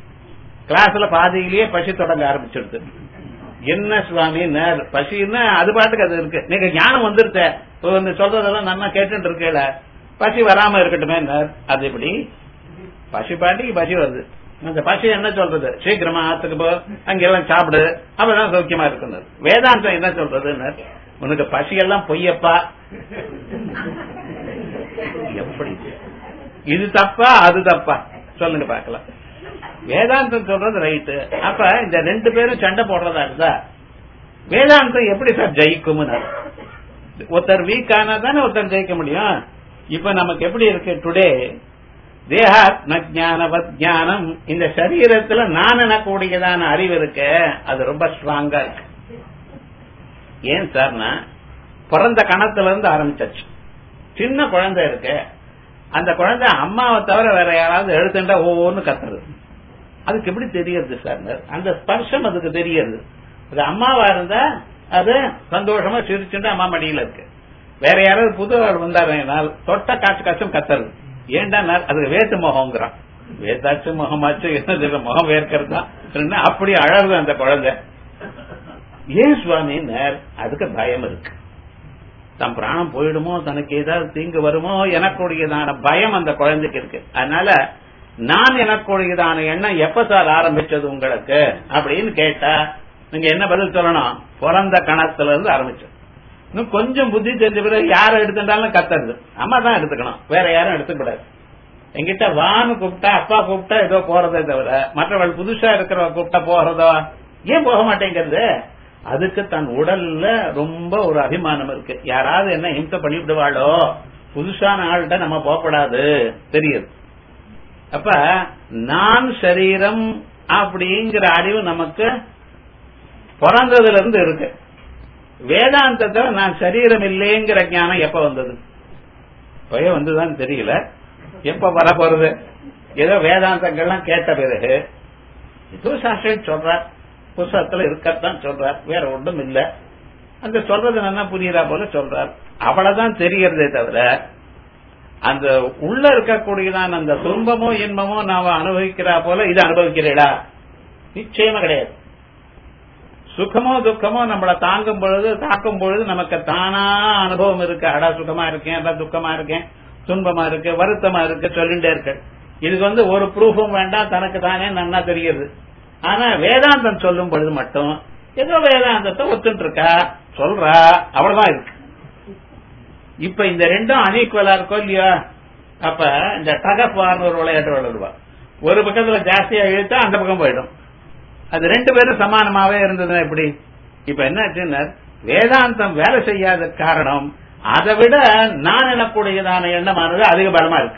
கிளாஸ்ல பாதியிலேயே பசி தொடங்க ஆரம்பிச்சிடுது என்ன சுவாமி நேர் பசின்னா அது பாட்டுக்கு அது இருக்கு நீங்க ஞானம் வந்துருத்த இப்போ வந்து சொல்றதெல்லாம் நல்லா கேட்டுட்டு இருக்கல பசி வராம இருக்கட்டுமே நேர் அது எப்படி பசி பாட்டிக்கு பசி வருது அந்த பசி என்ன சொல்றது சீக்கிரமா ஆத்துக்கு போ அங்கெல்லாம் சாப்பிடு அப்பதான் சௌக்கியமா இருக்கணும் வேதாந்தம் என்ன சொல்றது உனக்கு பசி எல்லாம் பொய்யப்பா எப்படி இது தப்பா அது தப்பா சொல்லுங்க பாக்கலாம் வேதாந்தம் சொல்றது ரைட்டு அப்ப இந்த ரெண்டு பேரும் சண்டை போடுறதா இருந்தா வேதாந்தம் எப்படி சார் ஜெயிக்கும்னு ஒருத்தர் வீக் ஆனா தானே ஒருத்தர் ஜெயிக்க முடியும் இப்ப நமக்கு எப்படி இருக்கு டுடே தேகாத்ம ஜானவத் ஞானம் இந்த சரீரத்துல நான் எனக்கூடியதான அறிவு இருக்கு அது ரொம்ப ஸ்ட்ராங்கா இருக்கு ஏன் சார்னா பிறந்த கணத்துல இருந்து ஆரம்பிச்சாச்சு சின்ன குழந்தை இருக்கு அந்த குழந்தை அம்மாவை தவிர வேற யாராவது எழுத்துண்டா ஒவ்வொன்னு கத்துறது அதுக்கு எப்படி தெரியுது சார் அந்த ஸ்பர்ஷம் அதுக்கு தெரியுது அது அம்மாவா இருந்தா அது சந்தோஷமா சிரிச்சுட்டு அம்மா மடியில இருக்கு வேற யாராவது புது ஆள் வந்தாருனால் தொட்ட காற்று காற்றும் கத்துறது ஏண்டா அது வேட்டு முகம்ங்கிறான் வேதாச்சு முகமாச்சு என்ன முகம் வேர்க்கிறது தான் அப்படி அழகு அந்த குழந்தை ஏன் சுவாமி அதுக்கு பயம் இருக்கு தன் பிராணம் போயிடுமோ தனக்கு ஏதாவது தீங்கு வருமோ எனக்குடையதான பயம் அந்த குழந்தைக்கு இருக்கு அதனால நான் எனக்குடையதான எண்ணம் எப்ப சார் ஆரம்பிச்சது உங்களுக்கு அப்படின்னு கேட்டா நீங்க என்ன பதில் சொல்லணும் பிறந்த கணத்துல இருந்து ஆரம்பிச்சோம் இன்னும் கொஞ்சம் புத்தி தெரிஞ்ச பிறகு யாரை எடுத்துட்டாலும் கத்துறது அம்மா தான் எடுத்துக்கணும் வேற யாரும் எடுத்துக்கூடாது என்கிட்ட வான்னு கூப்பிட்டா அப்பா கூப்பிட்டா ஏதோ போறதே தவிர மற்றவள் புதுசா இருக்கிறவ கூப்பிட்டா போறதோ ஏன் போக மாட்டேங்கிறது அதுக்கு தன் உடல்ல ரொம்ப ஒரு அபிமானம் இருக்கு யாராவது என்ன ஹிம்சை பண்ணி விடுவாளோ புதுசான ஆள்கிட்ட நம்ம போகப்படாது தெரியுது அப்ப நான் சரீரம் அப்படிங்கிற அறிவு நமக்கு பிறந்ததுல இருந்து இருக்கு வேதாந்தத்துல நான் சரீரம் இல்லைங்கிற ஞானம் எப்ப வந்தது பய வந்துதான் தெரியல எப்ப வர போறது ஏதோ வேதாந்தங்கள்லாம் கேட்ட பிறகு ஏதோ சாஸ்திரம் சொல்றார் புஸ்தகத்துல இருக்கத்தான் சொல்றார் வேற ஒன்றும் இல்ல அந்த சொல்றது நல்லா புரியுறா போல சொல்றார் அவ்வளவுதான் தெரியறதே தவிர அந்த உள்ள இருக்கக்கூடியதான் அந்த துன்பமோ இன்பமோ நாம அனுபவிக்கிறா போல இது அனுபவிக்கிறீடா நிச்சயமா கிடையாது சுகமோ துக்கமோ நம்மளை தாங்கும் பொழுது தாக்கும் பொழுது நமக்கு தானா அனுபவம் இருக்கு அடா சுகமா இருக்கேன் அடா துக்கமா இருக்கேன் துன்பமா இருக்கு வருத்தமா இருக்கு சொல்லிட்டே இருக்கு இதுக்கு வந்து ஒரு ப்ரூஃபும் வேண்டாம் தனக்கு தானே நன்னா தெரியுது ஆனா வேதாந்தம் சொல்லும் பொழுது மட்டும் ஏதோ வேதாந்தத்தை ஒத்துட்டு இருக்கா சொல்றா அவ்வளவுதான் இருக்கு இப்ப இந்த ரெண்டும் அன்ஈக்குவலா இருக்கோ இல்லையா அப்ப இந்த டகப்பார்னு ஒரு விளையாட்டு விளையாடுவா ஒரு பக்கத்துல ஜாஸ்தியா இழுத்தா அந்த பக்கம் போயிடும் அது ரெண்டு பேரும் சமானமாவே இருந்ததுன்னா எப்படி இப்ப என்ன வேதாந்தம் வேலை செய்யாத காரணம் அதை விட நான் எனக்கூடியதான எண்ணமானது அதிக பலமா இருக்கு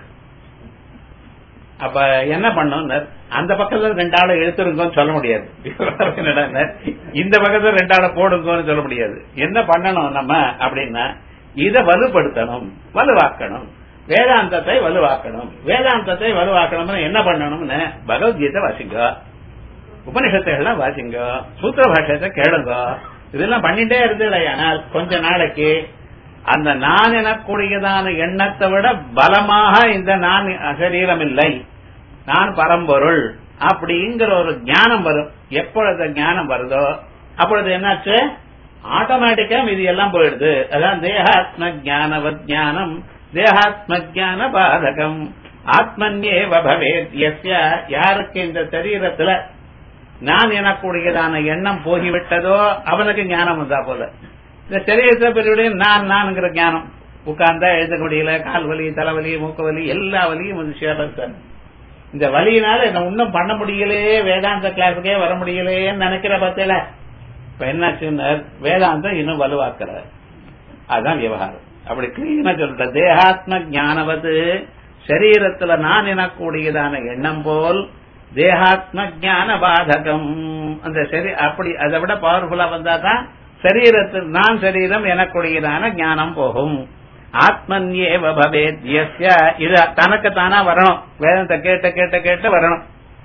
அப்ப என்ன பண்ணும் அந்த பக்கத்துல ரெண்டு ஆளை எழுத்துருங்கன்னு சொல்ல முடியாது என்னடா இந்த பக்கத்துல ரெண்டு ஆளை போடுங்கன்னு சொல்ல முடியாது என்ன பண்ணணும் நம்ம அப்படின்னா இதை வலுப்படுத்தணும் வலுவாக்கணும் வேதாந்தத்தை வலுவாக்கணும் வேதாந்தத்தை வலுவாக்கணும்னு என்ன பண்ணணும்னு பகவத்கீதை வாசிங்க உபனிஷத்துகள்லாம் வாசிங்க சூத்திர பாஷத்தை கேளுங்க இதெல்லாம் பண்ணிட்டே இருந்தீங்களேயானால் கொஞ்ச நாளைக்கு அந்த நான் எனக்கூடியதான எண்ணத்தை விட பலமாக இந்த நான் சரீரம் இல்லை நான் பரம்பொருள் அப்படிங்கிற ஒரு ஞானம் வரும் எப்பொழுது ஞானம் வருதோ அப்பொழுது என்னாச்சு ஆட்டோமேட்டிக்கா இது எல்லாம் போயிடுது அதான் தேகாத்ம ஜானவத் ஞானம் தேகாத்ம ஜான பாதகம் ஆத்மன்யே பவேத் எஸ்ய யாருக்கு இந்த சரீரத்துல நான் எனக்கூடியதான எண்ணம் போகிவிட்டதோ அவனுக்கு ஞானம் வந்தா போல இந்த சரீரத்தை பெரிய நான் நான்ங்கிற ஞானம் உட்கார்ந்தா எழுத முடியல கால் வலி தலைவலி மூக்கு வலி எல்லா வலியும் வந்து சேரம் இந்த வலியினால என்ன ஒன்னும் பண்ண முடியலையே வேதாந்த கிளாஸுக்கே வர முடியலையேன்னு நினைக்கிற பத்தில இப்ப என்னாச்சுன்னு வேதாந்தம் இன்னும் வலுவாக்குற அதுதான் விவகாரம் அப்படி கிளீனா சொல்ற தேகாத்ம ஞானவது சரீரத்துல நான் எனக்கூடியதான எண்ணம் போல் தேகாத்ம ஜான பாதகம் அந்த சரி அப்படி அதை விட பவர்ஃபுல்லா வந்தாதான் சரீரத்தில் நான் சரீரம் எனக்குடையதான ஞானம் போகும் ஆத்மன்யேவ பவேத் யஸ்ய இது தனக்கு தானா வரணும் வேதத்தை கேட்ட கேட்ட கேட்டு வரணும்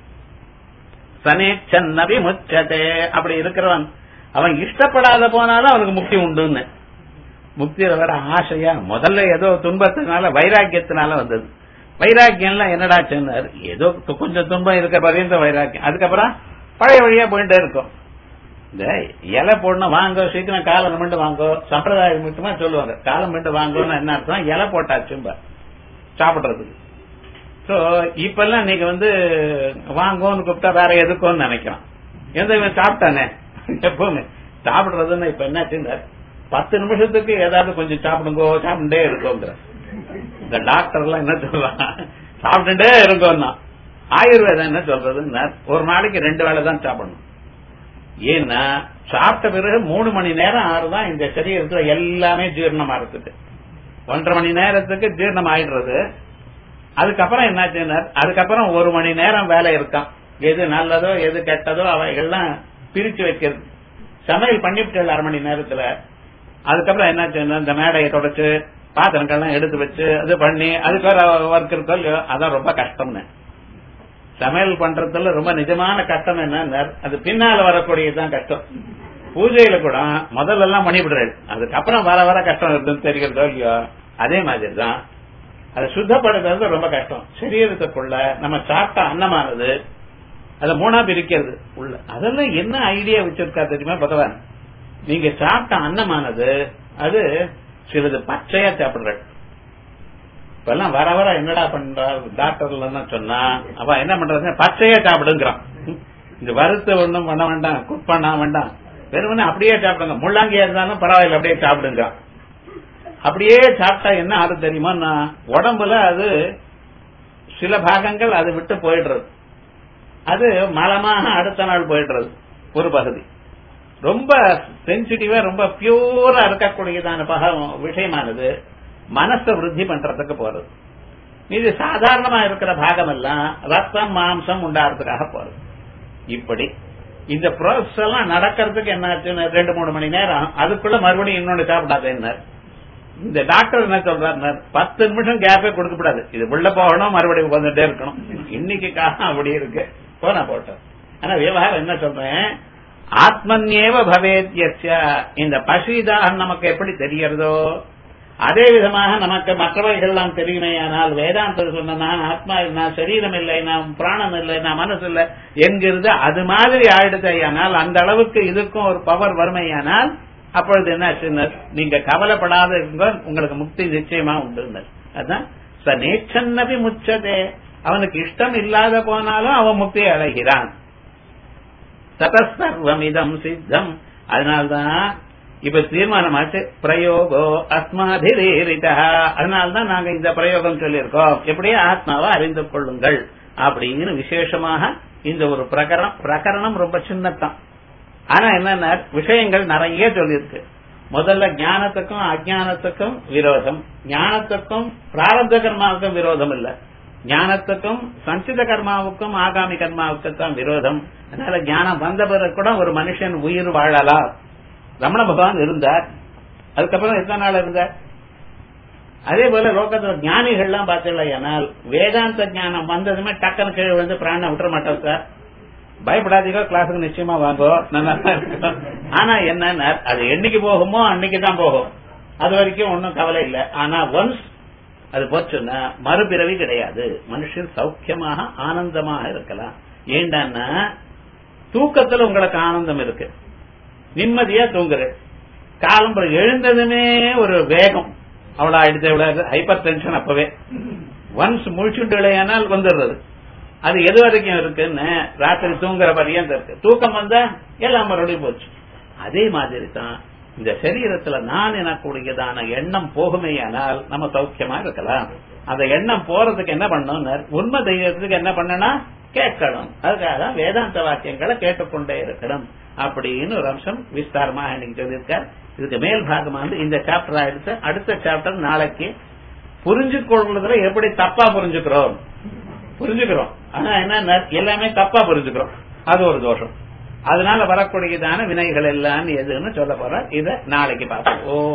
சனேச்சன்னபி முச்சதே அப்படி இருக்கிறவன் அவன் இஷ்டப்படாத போனாலும் அவனுக்கு முக்தி உண்டுன்னு முக்தியில வர ஆசையா முதல்ல ஏதோ துன்பத்தினால வைராக்கியத்தினால வந்தது வைராக்கியம்லாம் என்னடா சொன்னார் ஏதோ கொஞ்சம் துன்பம் இருக்க பரியந்த வைராக்கியம் அதுக்கப்புறம் பழைய வழியா போயிட்டே இருக்கும் இந்த இலை போடணும் வாங்க சீக்கிரம் காலம் மட்டும் வாங்கோ சம்பிரதாயம் மட்டுமா சொல்லுவாங்க காலம் மட்டும் வாங்கன்னு என்ன அர்த்தம் இலை போட்டாச்சும்ப சாப்பிடுறதுக்கு சோ இப்பெல்லாம் நீங்க வந்து வாங்கோன்னு கூப்பிட்டா வேற எதுக்கும்னு நினைக்கிறான் எந்த இவன் சாப்பிட்டானே எப்பவுமே சாப்பிடுறதுன்னு இப்ப என்ன பத்து நிமிஷத்துக்கு ஏதாவது கொஞ்சம் சாப்பிடுங்கோ சாப்பிட்டுட்டே இருக்கோங்கிற இந்த டாக்டர் எல்லாம் என்ன சொல்றான் சாப்பிட்டுட்டே இருக்கோம்னா ஆயுர்வேதம் என்ன சொல்றதுன்னா ஒரு நாளைக்கு ரெண்டு வேளை தான் சாப்பிடணும் ஏன்னா சாப்பிட்ட பிறகு மூணு மணி நேரம் ஆறுதான் இந்த சரீரத்துல எல்லாமே ஜீரணம் ஆகிறதுக்கு ஒன்றரை மணி நேரத்துக்கு ஜீரணம் ஆயிடுறது அதுக்கப்புறம் என்னாச்சுன்னா அதுக்கப்புறம் ஒரு மணி நேரம் வேலை இருக்கான் எது நல்லதோ எது கெட்டதோ அவைகள்லாம் பிரிச்சு வைக்கிறது சமையல் பண்ணிவிட்டு அரை மணி நேரத்துல அதுக்கப்புறம் என்னாச்சுன்னா இந்த மேடையை தொடச்சு பாத்திரங்கள்லாம் எடுத்து வச்சு அது பண்ணி அதுக்கு வேற ஒர்க் இருக்கோ இல்லையோ அதான் ரொம்ப கஷ்டம்னு சமையல் பண்றதுல ரொம்ப நிஜமான கஷ்டம் என்ன அது பின்னால வரக்கூடியதுதான் கஷ்டம் பூஜையில கூட முதல்ல எல்லாம் பண்ணிவிடுறாரு அதுக்கப்புறம் வர வர கஷ்டம் இருக்குன்னு தெரிகிறதோ இல்லையோ அதே மாதிரி தான் அதை சுத்தப்படுத்துறது ரொம்ப கஷ்டம் சரீரத்துக்குள்ள நம்ம சாப்பிட்ட அன்னமானது அதை மூணா பிரிக்கிறது உள்ள அதெல்லாம் என்ன ஐடியா வச்சிருக்கா தெரியுமா பகவான் நீங்க சாப்பிட்ட அன்னமானது அது சிறிது பச்சையா சாப்பிடுற இப்பெல்லாம் வர வர என்னடா பண்றா டாக்டர்ல சொன்னா அவ என்ன பண்றது பச்சையா சாப்பிடுங்கிறான் இந்த வறுத்து ஒண்ணும் பண்ண வேண்டாம் குக் பண்ண வேண்டாம் வெறுமனே அப்படியே சாப்பிடுங்க முள்ளாங்கியா இருந்தாலும் பரவாயில்ல அப்படியே சாப்பிடுங்க அப்படியே சாப்பிட்டா என்ன ஆறு தெரியுமா உடம்புல அது சில பாகங்கள் அது விட்டு போயிடுறது அது மலமாக அடுத்த நாள் போயிடுறது ஒரு பகுதி ரொம்ப சென்சிட்டிவா ரொம்ப பியூரா இருக்கக்கூடியதான பகம் விஷயமானது மனசை விருத்தி பண்றதுக்கு போறது இது சாதாரணமா இருக்கிற பாகம் எல்லாம் ரத்தம் மாம்சம் உண்டாகிறதுக்காக போறது இப்படி இந்த ப்ராசஸ் எல்லாம் நடக்கிறதுக்கு என்ன ஆச்சுன்னு ரெண்டு மூணு மணி நேரம் அதுக்குள்ள மறுபடியும் இன்னொன்னு சாப்பிடாதேன்னார் இந்த டாக்டர் என்ன சொல்றாரு பத்து நிமிஷம் கேப்பே கொடுக்க கூடாது இது உள்ள போகணும் மறுபடியும் வந்துட்டே இருக்கணும் இன்னைக்கு காலம் அப்படி இருக்கு போனா போட்டோம் ஆனா விவகாரம் என்ன சொல்றேன் ஆத்மன்யேவ பவேத்யஸ்ய இந்த பசிதாகம் நமக்கு எப்படி தெரியறதோ அதே விதமாக நமக்கு மற்றவைகள்லாம் தெரியுமே ஆனால் வேதாந்தர் சொன்ன நான் ஆத்மா நான் சரீரம் இல்லை நான் பிராணம் இல்லை நான் மனசு இல்லை என்கிறது அது மாதிரி ஆயிடுது ஆனால் அந்த அளவுக்கு இதுக்கும் ஒரு பவர் வறுமையானால் அப்பொழுது என்ன நீங்க கவலைப்படாத இருங்க உங்களுக்கு முக்தி நிச்சயமா உண்டு அதான் ச நேச்சன்னபி முச்சதே அவனுக்கு இஷ்டம் இல்லாத போனாலும் அவன் முக்தி அடைகிறான் ததசர்வமிதம் சித்தம் அதனால்தான் இப்ப தீர்மானமாச்சு பிரயோகோ அஸ்மாதிரீரிதா அதனால்தான் நாங்க இந்த பிரயோகம் சொல்லியிருக்கோம் எப்படியே ஆத்மாவை அறிந்து கொள்ளுங்கள் அப்படின்னு விசேஷமாக இந்த ஒரு பிரகரணம் பிரகரணம் ரொம்ப சின்னத்தான் ஆனா என்னென்ன விஷயங்கள் நிறைய சொல்லியிருக்கு முதல்ல ஞானத்துக்கும் அஜானத்துக்கும் விரோதம் ஞானத்துக்கும் பிராரப்த கர்மாவுக்கும் விரோதம் இல்ல ஞானத்துக்கும் சஞ்சித கர்மாவுக்கும் ஆகாமி கர்மாவுக்கும் தான் விரோதம் அதனால ஞானம் வந்த பிறகு கூட ஒரு மனுஷன் உயிர் வாழலாம் ரமண பகவான் இருந்தார் அதுக்கப்புறம் எத்தனை நாள் இருந்தார் அதே போல லோகத்துல ஞானிகள்லாம் பார்த்தீங்களா வேதாந்த ஞானம் வந்ததுமே டக்குனு கீழே விழுந்து பிராண விட்டுற மாட்டோம் சார் பயப்படாதீங்க கிளாஸுக்கு நிச்சயமா வாங்குவோம் நல்லா இருக்கும் ஆனா என்ன அது என்னைக்கு போகுமோ அன்னைக்கு தான் போகும் அது வரைக்கும் ஒன்னும் கவலை இல்லை ஆனா ஒன்ஸ் அது போச்சுன்னா மறுபிறவி கிடையாது மனுஷன் சௌக்கியமாக ஆனந்தமாக இருக்கலாம் ஏண்டான்னா தூக்கத்துல உங்களுக்கு ஆனந்தம் இருக்கு நிம்மதியா தூங்குற காலம் எழுந்ததுமே ஒரு வேகம் அவ்வளவு ஆயிடுச்சு எவ்வளவு ஹைப்பர் டென்ஷன் அப்பவே ஒன்ஸ் முழிச்சுட்டு இல்லையானால் வந்துடுறது அது எது வரைக்கும் இருக்குன்னு ராத்திரி தூங்குற பரியந்தம் இருக்கு தூக்கம் வந்தா எல்லாம் மறுபடியும் போச்சு அதே மாதிரி தான் இந்த சரீரத்துல நான் எனக்கூடியதான எண்ணம் போகுமேயானால் நம்ம சௌக்கியமா இருக்கலாம் அந்த எண்ணம் போறதுக்கு என்ன பண்ணணும் உண்மை தெய்வத்துக்கு என்ன பண்ணனா கேட்கணும் அதுக்காக தான் வேதாந்த வாக்கியங்களை கேட்டுக்கொண்டே இருக்கணும் அப்படின்னு ஒரு அம்சம் விஸ்தாரமாக இன்னைக்கு சொல்லியிருக்கார் இதுக்கு மேல் பாகமானது இந்த சாப்டர் ஆயிடுச்சு அடுத்த சாப்டர் நாளைக்கு புரிஞ்சு கொள்றதுல எப்படி தப்பா புரிஞ்சுக்கிறோம் புரிஞ்சுக்கிறோம் ஆனா என்ன எல்லாமே தப்பா புரிஞ்சுக்கிறோம் அது ஒரு தோஷம் அதனால வரக்கூடியதான வினைகள் எல்லாம் எதுன்னு சொல்ல போற இத நாளைக்கு பார்ப்போம்